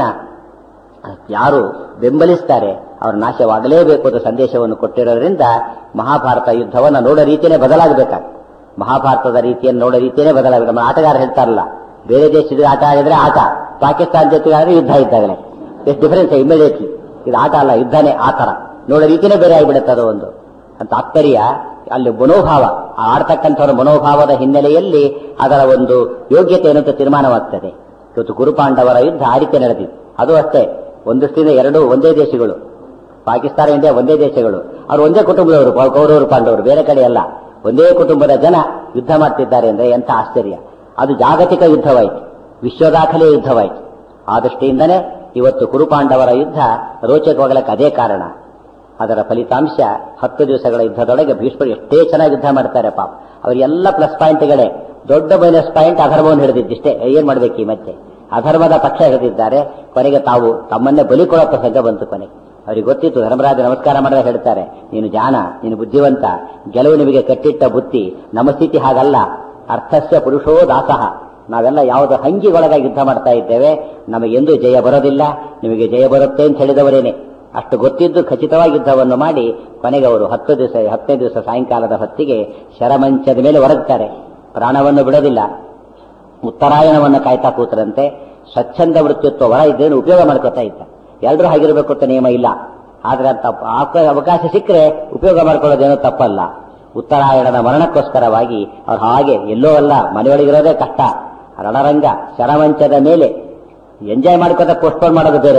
ಯಾರು ಬೆಂಬಲಿಸ್ತಾರೆ ಅವರು ನಾಶವಾಗಲೇಬೇಕು ಅಂತ ಸಂದೇಶವನ್ನು ಕೊಟ್ಟಿರೋದ್ರಿಂದ ಮಹಾಭಾರತ ಯುದ್ಧವನ್ನು ನೋಡೋ ರೀತಿಯೇ ಬದಲಾಗಬೇಕಾಗ್ತದೆ ಮಹಾಭಾರತದ ರೀತಿಯನ್ನು ನೋಡೋ ರೀತಿಯೇ ಬದಲಾಗಬೇಕು ನಮ್ಮ ಆಟಗಾರ ಹೇಳ್ತಾರಲ್ಲ ಬೇರೆ ದೇಶದ ಆಟ ಆಡಿದ್ರೆ ಆಟ ಪಾಕಿಸ್ತಾನ ಜೊತೆಗೆ ಆದ್ರೆ ಯುದ್ಧ ಇದ್ದಾಗಲೇ ಎಷ್ಟು ಡಿಫರೆನ್ಸ್ ಇಮಿಡಿಯೇಟ್ಲಿ ಇದು ಆಟ ಅಲ್ಲ ಯುದ್ಧನೇ ಆ ತರ ನೋಡೋ ರೀತಿಯೇ ಬೇರೆ ಆಗಿಬಿಡುತ್ತೆ ಅದು ಒಂದು ಅಂತ ತಾತ್ಪರ್ಯ ಅಲ್ಲಿ ಮನೋಭಾವ ಆ ಆಡ್ತಕ್ಕಂಥವರ ಮನೋಭಾವದ ಹಿನ್ನೆಲೆಯಲ್ಲಿ ಅದರ ಒಂದು ಯೋಗ್ಯತೆ ಏನಂತ ತೀರ್ಮಾನವಾಗ್ತದೆ ಇವತ್ತು ಗುರುಪಾಂಡವರ ಯುದ್ಧ ಆ ರೀತಿ ನಡೆದಿತ್ತು ಅದು ಅಷ್ಟೇ ಒಂದಷ್ಟಿಂದ ಎರಡು ಒಂದೇ ದೇಶಗಳು ಪಾಕಿಸ್ತಾನ ಇಂಡಿಯಾ ಒಂದೇ ದೇಶಗಳು ಅವರು ಒಂದೇ ಕುಟುಂಬದವರು ಕೌ- ಕೌರವರು ಪಾಂಡವರು ಬೇರೆ ಕಡೆ ಅಲ್ಲ ಒಂದೇ ಕುಟುಂಬದ ಜನ ಯುದ್ಧ ಮಾಡ್ತಿದ್ದಾರೆ ಅಂದ್ರೆ ಎಂಥ ಆಶ್ಚರ್ಯ ಅದು ಜಾಗತಿಕ ಯುದ್ಧವಾಯಿತು ವಿಶ್ವದಾಖಲೆ ಯುದ್ಧವಾಯಿತು ಆ ದೃಷ್ಟಿಯಿಂದನೇ ಇವತ್ತು ಕುರುಪಾಂಡವರ ಯುದ್ಧ ರೋಚಕವಾಗಲಕ್ಕೆ ಅದೇ ಕಾರಣ ಅದರ ಫಲಿತಾಂಶ ಹತ್ತು ದಿವಸಗಳ ಯುದ್ಧದೊಳಗೆ ಭೀಷ್ಮರು ಎಷ್ಟೇ ಚೆನ್ನಾಗಿ ಯುದ್ಧ ಮಾಡ್ತಾರೆ ಪಾಪ ಅವರಿಗೆಲ್ಲ ಪ್ಲಸ್ ಪಾಯಿಂಟ್ಗಳೇ ದೊಡ್ಡ ಮೈನಸ್ ಪಾಯಿಂಟ್ ಅಧರ್ಮವನ್ನು ಹಿಡಿದಿದ್ದಿಷ್ಟೇ ಏನ್ ಮಾಡ್ಬೇಕು ಈ ಮತ್ತೆ ಅಧರ್ಮದ ಪಕ್ಷ ಹಿಡಿದಿದ್ದಾರೆ ಕೊನೆಗೆ ತಾವು ತಮ್ಮನ್ನೇ ಬಲಿ ಕೊಡೋ ಪ್ರಸಂಗ ಬಂತು ಕೊನೆಗೆ ಅವರಿಗೆ ಗೊತ್ತಿತ್ತು ಧರ್ಮರಾಜ ನಮಸ್ಕಾರ ಮಾಡಿದ್ರೆ ಹೇಳ್ತಾರೆ ನೀನು ಜಾನ ನೀನು ಬುದ್ಧಿವಂತ ಗೆಲುವು ನಿಮಗೆ ಕಟ್ಟಿಟ್ಟ ಬುತ್ತಿ ನಮ್ಮ ಸ್ಥಿತಿ ಹಾಗಲ್ಲ ಅರ್ಥಸ್ಯ ಪುರುಷೋ ದಾಸಃ ನಾವೆಲ್ಲ ಯಾವುದು ಹಂಗಿಗೊಳಗಾಗಿ ಯುದ್ಧ ಮಾಡ್ತಾ ಇದ್ದೇವೆ ನಮಗೆಂದೂ ಜಯ ಬರೋದಿಲ್ಲ ನಿಮಗೆ ಜಯ ಬರುತ್ತೆ ಅಂತ ಹೇಳಿದವರೇನೆ ಅಷ್ಟು ಗೊತ್ತಿದ್ದು ಖಚಿತವಾಗಿ ಯುದ್ಧವನ್ನು ಮಾಡಿ ಕೊನೆಗೆ ಅವರು ಹತ್ತು ದಿವಸ ಹತ್ತನೇ ದಿವಸ ಸಾಯಂಕಾಲದ ಹೊತ್ತಿಗೆ ಶರಮಂಚದ ಮೇಲೆ ಹೊರಗ್ತಾರೆ ಪ್ರಾಣವನ್ನು ಬಿಡೋದಿಲ್ಲ ಉತ್ತರಾಯಣವನ್ನು ಕಾಯ್ತಾ ಕೂತರಂತೆ ಸ್ವಚ್ಛಂದ ವೃತ್ತಿತ್ವ ಹೊರ ಇದ್ದೇನು ಉಪಯೋಗ ಮಾಡ್ಕೊತಾ ಇದ್ದ ಎಲ್ಲರೂ ಹಾಗಿರಬೇಕು ಅಂತ ನಿಯಮ ಇಲ್ಲ ಆದ್ರೆ ಅಂತ ಆಕ- ಅವಕಾಶ ಸಿಕ್ಕರೆ ಉಪಯೋಗ ಮಾಡ್ಕೊಳ್ಳೋದೇನೋ ತಪ್ಪಲ್ಲ ಉತ್ತರಾಯಣದ ಮರಣಕ್ಕೋಸ್ಕರವಾಗಿ ಅವ್ರು ಹಾಗೆ ಎಲ್ಲೋ ಅಲ್ಲ ಮನೆಯೊಳಗಿರೋದೇ ಕಷ್ಟ ರಣರಂಗ ಶರಮಂಚದ ಮೇಲೆ ಎಂಜಾಯ್ ಮಾಡ್ಕೊತ ಪೋಸ್ಟ್ಪೋನ್ ಮಾಡೋದು ಬೇರೆ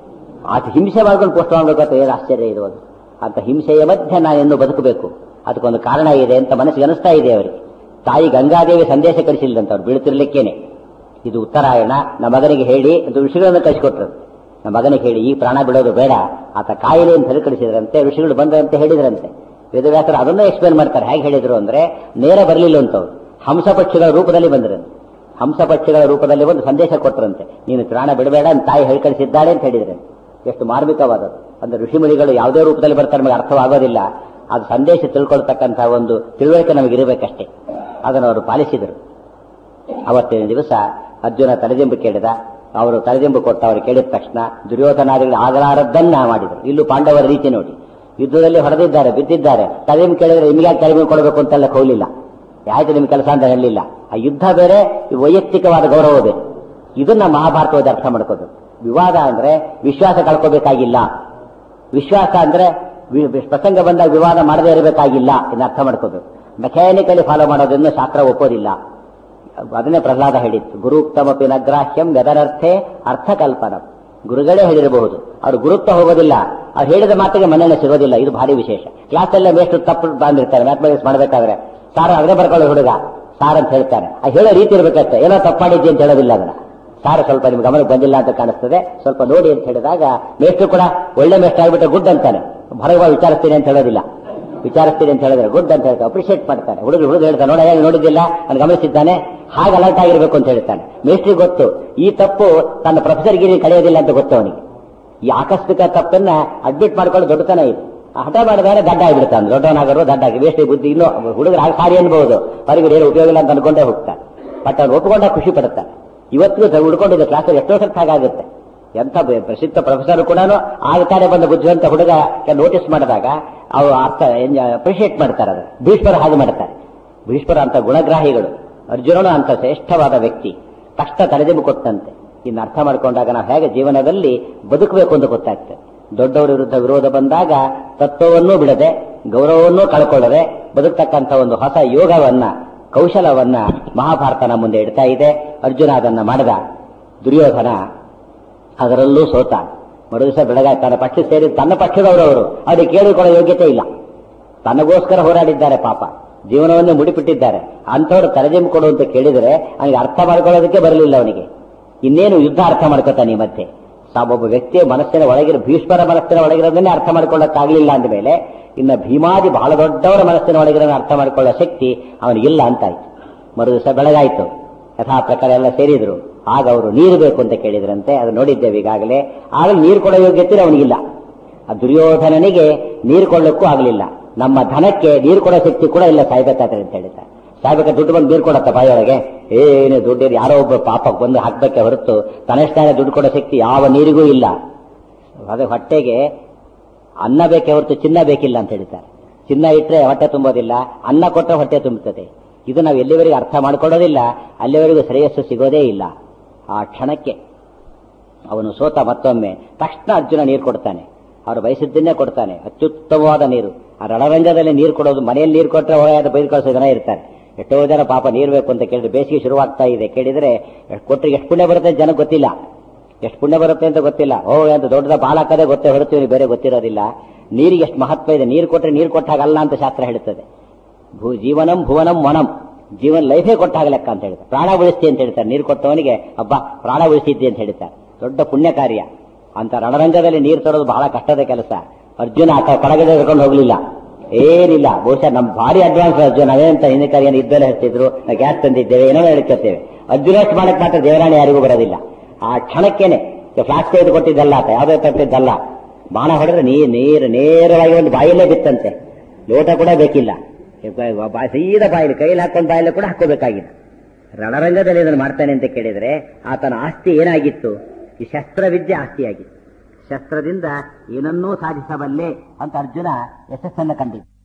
ಆತ ಹಿಂಸೆ ಮಾಡ್ಕೊಂಡು ಪೋಸ್ಟ್ಪೋನ್ ಮಾಡಬೇಕು ಅಂತ ಏನು ಆಶ್ಚರ್ಯ ಇರೋದು ಅಂತ ಹಿಂಸೆಯ ಮಧ್ಯೆ ನಾನು ಎಂದು ಬದುಕಬೇಕು ಅದಕ್ಕೊಂದು ಕಾರಣ ಇದೆ ಅಂತ ಮನಸ್ಸಿಗೆ ಅನಿಸ್ತಾ ಇದೆ ಅವರಿಗೆ ತಾಯಿ ಗಂಗಾದೇವಿ ಸಂದೇಶ ಕಳಿಸಿಲ್ಲಂತ ಅವ್ರು ಬೀಳ್ತಿರ್ಲಿಕ್ಕೇನೆ ಇದು ಉತ್ತರಾಯಣ ನಮ್ಮ ಮಗನಿಗೆ ಹೇಳಿ ಅಂತ ಋಷಿಗಳನ್ನು ಕಳಿಸಿಕೊಟ್ರು ನಮ್ಮ ಮಗನಿಗೆ ಹೇಳಿ ಈ ಪ್ರಾಣ ಬಿಡೋದು ಬೇಡ ಆತ ಕಾಯಿಲೆ ಅಂತ ಹೇಳಿ ಕಳಿಸಿದ್ರಂತೆ ಋಷಿಗಳು ಬಂದಂತೆ ಹೇಳಿದ್ರಂತೆ ವೇದವ್ಯಾಸರು ಅದನ್ನೇ ಎಕ್ಸ್ಪ್ಲೇನ್ ಮಾಡ್ತಾರೆ ಹೇಗೆ ಹೇಳಿದ್ರು ಅಂದ್ರೆ ನೇರ ಬರಲಿಲ್ಲ ಅಂತವ್ರು ಹಂಸ ಪಕ್ಷಿಗಳ ರೂಪದಲ್ಲಿ ಬಂದ್ರಂತೆ ಹಂಸ ಪಕ್ಷಿಗಳ ರೂಪದಲ್ಲಿ ಒಂದು ಸಂದೇಶ ಕೊಟ್ಟರಂತೆ ನೀನು ಪ್ರಾಣ ಬಿಡಬೇಡ ಅಂತ ತಾಯಿ ಹೇಳಿ ಕಳಿಸಿದ್ದಾಳೆ ಅಂತ ಹೇಳಿದ್ರೆ ಎಷ್ಟು ಮಾರ್ಮಿಕವಾದದ್ದು ಅಂದ್ರೆ ಋಷಿಮುನಿಗಳು ಯಾವುದೇ ರೂಪದಲ್ಲಿ ಬರ್ತಾರೆ ನಮಗೆ ಅರ್ಥವಾಗೋದಿಲ್ಲ ಅದು ಸಂದೇಶ ತಿಳ್ಕೊಳ್ತಕ್ಕಂತಹ ಒಂದು ತಿಳುವಳಿಕೆ ನಮಗೆ ಇರಬೇಕಷ್ಟೇ ಅದನ್ನು ಅವರು ಪಾಲಿಸಿದರು ಅವತ್ತಿನ ದಿವಸ ಅರ್ಜುನ ತಲೆದಿಂಬು ಕೇಳಿದ ಅವರು ತಲೆದಿಂಬು ಕೊಟ್ಟು ಅವರು ಕೇಳಿದ ತಕ್ಷಣ ದುರ್ಯೋಧನಾದಿಗಳು ಆಗಲಾರದ್ದನ್ನ ಮಾಡಿದರು ಇಲ್ಲೂ ಪಾಂಡವರ ರೀತಿ ನೋಡಿ ಯುದ್ಧದಲ್ಲಿ ಹೊಡೆದಿದ್ದಾರೆ ಬಿದ್ದಿದ್ದಾರೆ ತಲೆದಿಂಬು ಕೇಳಿದ್ರೆ ನಿಮಗೆ ಯಾಕೆ ತಲೆದಿಂಬು ಕೊಡಬೇಕು ಅಂತೆಲ್ಲ ಹೋಗಲಿಲ್ಲ ಯಾಕೆ ನಿಮ್ ಕೆಲಸ ಅಂತ ಹೇಳಲಿಲ್ಲ ಆ ಯುದ್ಧ ಬೇರೆ ಈ ವೈಯಕ್ತಿಕವಾದ ಗೌರವ ಬೇರೆ ಇದನ್ನ ಮಹಾಭಾರತವಾದ ಅರ್ಥ ಮಾಡ್ಕೋದು ವಿವಾದ ಅಂದ್ರೆ ವಿಶ್ವಾಸ ಕಳ್ಕೋಬೇಕಾಗಿಲ್ಲ ವಿಶ್ವಾಸ ಅಂದ್ರೆ ವಿ- ವಿ- ಪ್ರಸಂಗ ಬಂದಾಗ ವಿವಾದ ಮಾಡದೇ ಇರಬೇಕಾಗಿಲ್ಲ ಇದನ್ನ ಅರ್ಥ ಮಾಡ್ಕೋದು ಮೆಕ್ಯಾನಿಕಲಿ ಫಾಲೋ ಮಾಡೋದನ್ನು ಶಾಸ್ತ್ರ ಒಪ್ಪೋದಿಲ್ಲ ಅದನ್ನೇ ಪ್ರಹ್ಲಾದ ಹೇಳಿತ್ತು ಗುರುಕ್ತಮಪಿ ನಗ್ರಾಹ್ಯಂ ವ್ಯದನರ್ಥೆ ಅರ್ಥಕಲ್ಪನ ಗುರುಗಳೇ ಹೇಳಿರಬಹುದು ಅವ್ರು ಗುರುತ್ವ ಹೋಗೋದಿಲ್ಲ ಅವ್ರು ಹೇಳಿದ ಮಾತಿಗೆ ಮನ್ನಣೆ ಸಿಗೋದಿಲ್ಲ ಇದು ಭಾರಿ ವಿಶೇಷ ಕ್ಲಾಸಲ್ಲೇ ಮೇಷ್ಟು ತಪ್ಪು ಬಂದಿರ್ತಾರೆ ಮ್ಯಾಥಮೆಟಿಕ್ಸ್ ಮಾಡಬೇಕಾದ್ರೆ ಸಾರ್ ಅದ್ರೆ ಬರ್ಕೊಳ್ಳೋ ಹುಡುಗ ಸಾರ್ ಅಂತ ಹೇಳ್ತಾನೆ ಆ ಹೇಳೋ ರೀತಿ ಇರ್ಬೇಕಷ್ಟೇ ಏನೋ ತಪ್ಪು ಮಾಡಿದ್ದೆ ಅಂತ ಹೇಳೋದಿಲ್ಲ ಅದನ್ನ ಸಾರ್ ಸ್ವಲ್ಪ ನಿಮ್ಗೆ ಗಮನಕ್ಕೆ ಬಂದಿಲ್ಲ ಅಂತ ಕಾಣಿಸ್ತದೆ ಸ್ವಲ್ಪ ನೋಡಿ ಅಂತ ಹೇಳಿದಾಗ ಮೇಷ್ಟ್ರು ಕೂಡ ಒಳ್ಳೆ ಮೇಷ್ಟ್ರು ಆಗ್ಬಿಟ್ಟು ಗುಡ್ ಅಂತಾನೆ ಹೊರಗೆ ವಿಚಾರಿಸ್ತೀನಿ ಅಂತ ಹೇಳೋದಿಲ್ಲ ವಿಚಾರಿಸ್ತೀನಿ ಅಂತ ಹೇಳಿದ್ರೆ ಗುಡ್ ಅಂತ ಹೇಳ್ತಾರೆ ಅಪ್ರಿಷಿಯೇಟ್ ಮಾಡ್ತಾನೆ ಹುಡುಗರು ಹುಡುಗ ಹೇಳ್ತಾನೆ ನೋಡ ಹೇಗೆ ನೋಡಿದ್ದಿಲ್ಲ ನಾನು ಗಮನಿಸಿದ್ದಾನೆ ಹಾಗೆ ಅಲರ್ಟ್ ಆಗಿರ್ಬೇಕು ಅಂತ ಹೇಳ್ತಾನೆ ಮೇಸ್ಟ್ರಿಗೆ ಗೊತ್ತು ಈ ತಪ್ಪು ತನ್ನ ಪ್ರೊಫೆಸರ್ಗಿರಿ ಕಳೆಯೋದಿಲ್ಲ ಅಂತ ಗೊತ್ತು ಅವನಿಗೆ ಈ ಆಕಸ್ಮಿಕ ತಪ್ಪನ್ನ ಅಡ್ಮಿಟ್ ಮಾಡ್ಕೊಂಡು ದೊಡ್ಡತನ ಇದೆ ಆ ಹಠ ಮಾಡಿದ್ರೆ ದಡ್ಡ ಆಗಿಬಿಡ್ತಾನೆ ದೊಡ್ಡವನಾಗರು ದಡ್ಡ ಆಗಿ ವೇಸ್ಟ್ ಬುದ್ಧಿ ಇನ್ನೂ ಹುಡುಗರು ಆಗ ಸಾರಿ ಅನ್ಬಹುದು ಅವರಿಗೆ ಏನು ಉಪಯೋಗ ಇಲ್ಲ ಅಂತ ಅನ್ಕೊಂಡೇ ಹೋಗ್ತಾನೆ ಬಟ್ ಅವ್ನು ಒಪ್ಕೊಂಡ ಖುಷಿ ಪಡುತ್ತಾನೆ ಇವತ್ತಿಗೂ ಉಳ್ಕೊಂಡಿದ್ದ ಕ್ಲಾಸಲ್ಲಿ ಎಷ್ಟೋ ಸರ್ತಿ ಹಾಗಾಗುತ್ತೆ ಎಂಥ ಬ- ಪ್ರಸಿದ್ಧ ಪ್ರೊಫೆಸರ್ ಕೂಡ ಆಗ್ತಾನೆ ಬಂದ ಬುದ್ಧಿವಂತ ಹುಡುಗ ನೋಟಿಸ್ ಮಾಡಿದಾಗ ಅವರು ಅರ್ಥ ಅಪ್ರಿಷಿಯೇಟ್ ಮಾಡ್ತಾರೆ ಅದು ಭೀಷ್ಮರು ಹಾಗೆ ಮಾಡ್ತಾರೆ ಭೀಷ್ಮರ ಅಂತ ಗುಣಗ್ರಾಹಿಗಳು ಅರ್ಜುನನು ಅಂತ ಶ್ರೇಷ್ಠವಾದ ವ್ಯಕ್ತಿ ಕಷ್ಟ ತಲೆದೆಬು ಕೊಟ್ಟಂತೆ ಇನ್ನು ಅರ್ಥ ಮಾಡ್ಕೊಂಡಾಗ ನಾವು ಹೇಗೆ ಜೀವನದಲ್ಲಿ ಬದುಕಬೇಕು ಅಂತ ಗೊತ್ತಾಗ್ತದೆ ದೊಡ್ಡವರ ವಿರುದ್ಧ ವಿರೋಧ ಬಂದಾಗ ತತ್ವವನ್ನೂ ಬಿಡದೆ ಗೌರವವನ್ನೂ ಕಳ್ಕೊಳ್ಳದೆ ಬದುಕ್ತಕ್ಕಂಥ ಒಂದು ಹೊಸ ಯೋಗವನ್ನ ಕೌಶಲವನ್ನ ಮಹಾಭಾರತನ ಮುಂದೆ ಇಡ್ತಾ ಇದೆ ಅರ್ಜುನ ಅದನ್ನ ಮಾಡಿದ ದುರ್ಯೋಧನ ಅದರಲ್ಲೂ ಸೋತ ಮರುದಿವಸ ಬೆಳಗಾಯ ತನ್ನ ಪಕ್ಷ ಸೇರಿ ತನ್ನ ಪಕ್ಷದವರವರು ಅವರಿಗೆ ಕೇಳಿಕೊಳ್ಳೋ ಯೋಗ್ಯತೆ ಇಲ್ಲ ತನಗೋಸ್ಕರ ಹೋರಾಡಿದ್ದಾರೆ ಪಾಪ ಜೀವನವನ್ನೇ ಮುಡಿಪಿಟ್ಟಿದ್ದಾರೆ ಅಂಥವ್ರು ತಲೆದಿಂಬು ಕೊಡು ಅಂತ ಕೇಳಿದರೆ ಅವನಿಗೆ ಅರ್ಥ ಮಾಡ್ಕೊಳ್ಳೋದಕ್ಕೆ ಬರಲಿಲ್ಲ ಅವನಿಗೆ ಇನ್ನೇನು ಯುದ್ಧ ಅರ್ಥ ಮಾಡ್ಕೋತಾನೆ ಈ ಮತ್ತೆ ಸ- ಒಬ್ಬ ವ್ಯಕ್ತಿಯ ಮನಸ್ಸಿನ ಒಳಗಿರೋ ಭೀಷ್ಮರ ಮನಸ್ಸಿನ ಒಳಗಿರೋದನ್ನೇ ಅರ್ಥ ಮಾಡ್ಕೊಳ್ಳೋಕ್ಕಾಗಲಿಲ್ಲ ಅಂದ ಮೇಲೆ ಇನ್ನು ಭೀಮಾದಿ ಬಹಳ ದೊಡ್ಡವರ ಮನಸ್ಸಿನ ಒಳಗಿರೋದನ್ನ ಅರ್ಥ ಮಾಡ್ಕೊಳ್ಳೋ ಶಕ್ತಿ ಅವನಿಗಿಲ್ಲ ಅಂತಾಯ್ತು ಮರು ದಿವಸ ಬೆಳಗಾಯ್ತು ಯಥಾ ಪ್ರಕಾರ ಎಲ್ಲ ಸೇರಿದ್ರು ಆಗ ಅವರು ನೀರು ಬೇಕು ಅಂತ ಕೇಳಿದ್ರಂತೆ ಅದು ನೋಡಿದ್ದೇವೆ ಈಗಾಗಲೇ ಆಗಲೇ ನೀರು ಕೊಡೋ ಯೋಗ್ಯತೆ ಅವನಿಗಿಲ್ಲ ಆ ದುರ್ಯೋಧನನಿಗೆ ನೀರು ಕೊಳ್ಳಕ್ಕೂ ಆಗಲಿಲ್ಲ ನಮ್ಮ ಧನಕ್ಕೆ ನೀರು ಕೊಡೋ ಶಕ್ತಿ ಕೂಡ ಇಲ್ಲ ಸಾಯ್ಬೇಕಾದ್ರೆ ಅಂತ ಹೇಳಿದ್ದಾರೆ ಸಾಯ್ಬೇಕಾದ್ರೆ ದುಡ್ಡು ಬಂದು ನೀರು ಕೊಡತ್ತ ಬಾಯೊಳಗೆ ಏನು ದುಡ್ಡು ಯಾರೋ ಒಬ್ಬ ಪಾಪ ಬಂದು ಹಾಕ್ಬೇಕೆ ಹೊರತು ತನ್ನಷ್ಟಾನೆ ದುಡ್ಡು ಕೊಡೋ ಶಕ್ತಿ ಯಾವ ನೀರಿಗೂ ಇಲ್ಲ ಅದೇ ಹೊಟ್ಟೆಗೆ ಅನ್ನ ಬೇಕೇ ಹೊರತು ಚಿನ್ನ ಬೇಕಿಲ್ಲ ಅಂತ ಹೇಳ್ತಾರೆ ಚಿನ್ನ ಇಟ್ಟರೆ ಹೊಟ್ಟೆ ತುಂಬೋದಿಲ್ಲ ಅನ್ನ ಕೊಟ್ಟರೆ ಹೊಟ್ಟೆ ತುಂಬುತ್ತದೆ ಇದು ನಾವು ಎಲ್ಲಿವರೆಗೂ ಅರ್ಥ ಮಾಡ್ಕೊಳ್ಳೋದಿಲ್ಲ ಅಲ್ಲಿವರೆಗೂ ಶ್ರೇಯಸ್ಸು ಸಿಗೋದೇ ಇಲ್ಲ ಆ ಕ್ಷಣಕ್ಕೆ ಅವನು ಸೋತ ಮತ್ತೊಮ್ಮೆ ತಕ್ಷಣ ಅರ್ಜುನ ನೀರು ಕೊಡ್ತಾನೆ ಅವರು ಬಯಸಿದ್ದನ್ನೇ ಕೊಡ್ತಾನೆ ಅತ್ಯುತ್ತಮವಾದ ನೀರು ಆ ರಣರಂಗದಲ್ಲಿ ನೀರು ಕೊಡೋದು ಮನೆಯಲ್ಲಿ ನೀರು ಕೊಟ್ಟರೆ ಹೊಳೆಯಾದ ಬೈದು ಕಳಿಸೋ ಜನ ಇರ್ತಾರೆ ಎಷ್ಟೋ ಜನ ಪಾಪ ನೀರು ಬೇಕು ಅಂತ ಕೇಳಿದ್ರೆ ಬೇಸಿಗೆ ಶುರುವಾಗ್ತಾ ಇದೆ ಕೇಳಿದ್ರೆ ಕೊಟ್ಟರೆ ಎಷ್ಟು ಪುಣ್ಯ ಬರುತ್ತೆ ಅಂತ ಜನಕ್ಕೆ ಗೊತ್ತಿಲ್ಲ ಎಷ್ಟು ಪುಣ್ಯ ಬರುತ್ತೆ ಅಂತ ಗೊತ್ತಿಲ್ಲ ಓ ಅಂತ ದೊಡ್ಡದ ಬಾಲ ಹಾಕದೆ ಗೊತ್ತೇ ಹೊರತು ಇವ್ನಿಗೆ ಬೇರೆ ಗೊತ್ತಿರೋದಿಲ್ಲ ನೀರಿಗೆ ಎಷ್ಟು ಮಹತ್ವ ಇದೆ ನೀರು ಕೊಟ್ಟರೆ ನೀರು ಕೊಟ್ಟಾಗಲ್ಲ ಅಂತ ಶಾಸ್ತ್ರ ಹೇಳುತ್ತದೆ ಭೂ ಜೀವನಂ ಭುವನಂ ವನಂ ಜೀವನ ಲೈಫೇ ಕೊಟ್ಟಾಗ ಲೆಕ್ಕ ಅಂತ ಹೇಳ್ತಾರೆ ಪ್ರಾಣ ಉಳಿಸ್ತಿ ಅಂತ ಹೇಳ್ತಾರೆ ನೀರು ಕೊಟ್ಟವನಿಗೆ ಹಬ್ಬ ಪ್ರಾಣ ಉಳಿಸಿದ್ದಿ ಅಂತ ಹೇಳ್ತಾರೆ ದೊಡ್ಡ ಪುಣ್ಯ ಕಾರ್ಯ ಅಂತ ರಣರಂಗದಲ್ಲಿ ನೀರು ತರೋದು ಬಹಳ ಕಷ್ಟದ ಕೆಲಸ ಅರ್ಜುನ ಆ ಕಡಗಡೆ ಹಿಡ್ಕೊಂಡು ಹೋಗ್ಲಿಲ್ಲ ಏನಿಲ್ಲ ಬಹುಶಃ ನಮ್ ಭಾರಿ ಅಡ್ವಾನ್ಸ್ ಅರ್ಜುನ ಅದೇಂತ ಹಿಂದೆ ಕಾರ್ಯ ಇದ್ದಲ್ಲೇ ಹಚ್ಚಿದ್ರು ನಾವು ಗ್ಯಾಸ್ ತಂದಿದ್ದೇವೆ ಏನೋ ಹೇಳ್ಕೊತೇವೆ ಅರ್ಜುನಷ್ಟು ಮಾಡಕ್ ಮಾತ್ರ ದೇವರಾಣಿ ಯಾರಿಗೂ ಬರೋದಿಲ್ಲ ಆ ಕ್ಷಣಕ್ಕೇನೆ ಫ್ಲಾಸ್ಕ್ ತೆಗೆದು ಕೊಟ್ಟಿದ್ದಲ್ಲ ಆತ ಯಾವುದೇ ತಪ್ಪಿದ್ದಲ್ಲ ಬಾಣ ಹೊಡೆದ್ರೆ ನೀರು ನೀರು ನೇರವಾಗಿ ಒಂದು ಬಾಯಲ್ಲೇ ಬಿತ್ತಂತೆ ಲೋಟ ಕೂಡ ಬೇಕಿಲ್ಲ ಬಾ- ಸೀದಾ ಬಾಯಲ್ಲಿ ಕೈಲಿ ಹಾಕೊಂಡು ಬಾಯಲ್ಲಿ ಕೂಡ ಹಾಕೋಬೇಕಾಗಿಲ್ಲ ರಣರಂಗದಲ್ಲಿ ಇದನ್ನು ಮಾಡ್ತಾನೆ ಅಂತ ಕೇಳಿದ್ರೆ ಆತನ ಆಸ್ತಿ ಏನಾಗಿತ್ತು ಈ ಶಸ್ತ್ರವಿದ್ಯೆ ಆಸ್ತಿಯಾಗಿತ್ತು ಶಸ್ತ್ರದಿಂದ ಏನನ್ನೂ ಸಾಧಿಸಬಲ್ಲೆ ಅಂತ ಅರ್ಜುನ ಯಶಸ್ಸನ್ನು ಕಂಡಿದ್ದ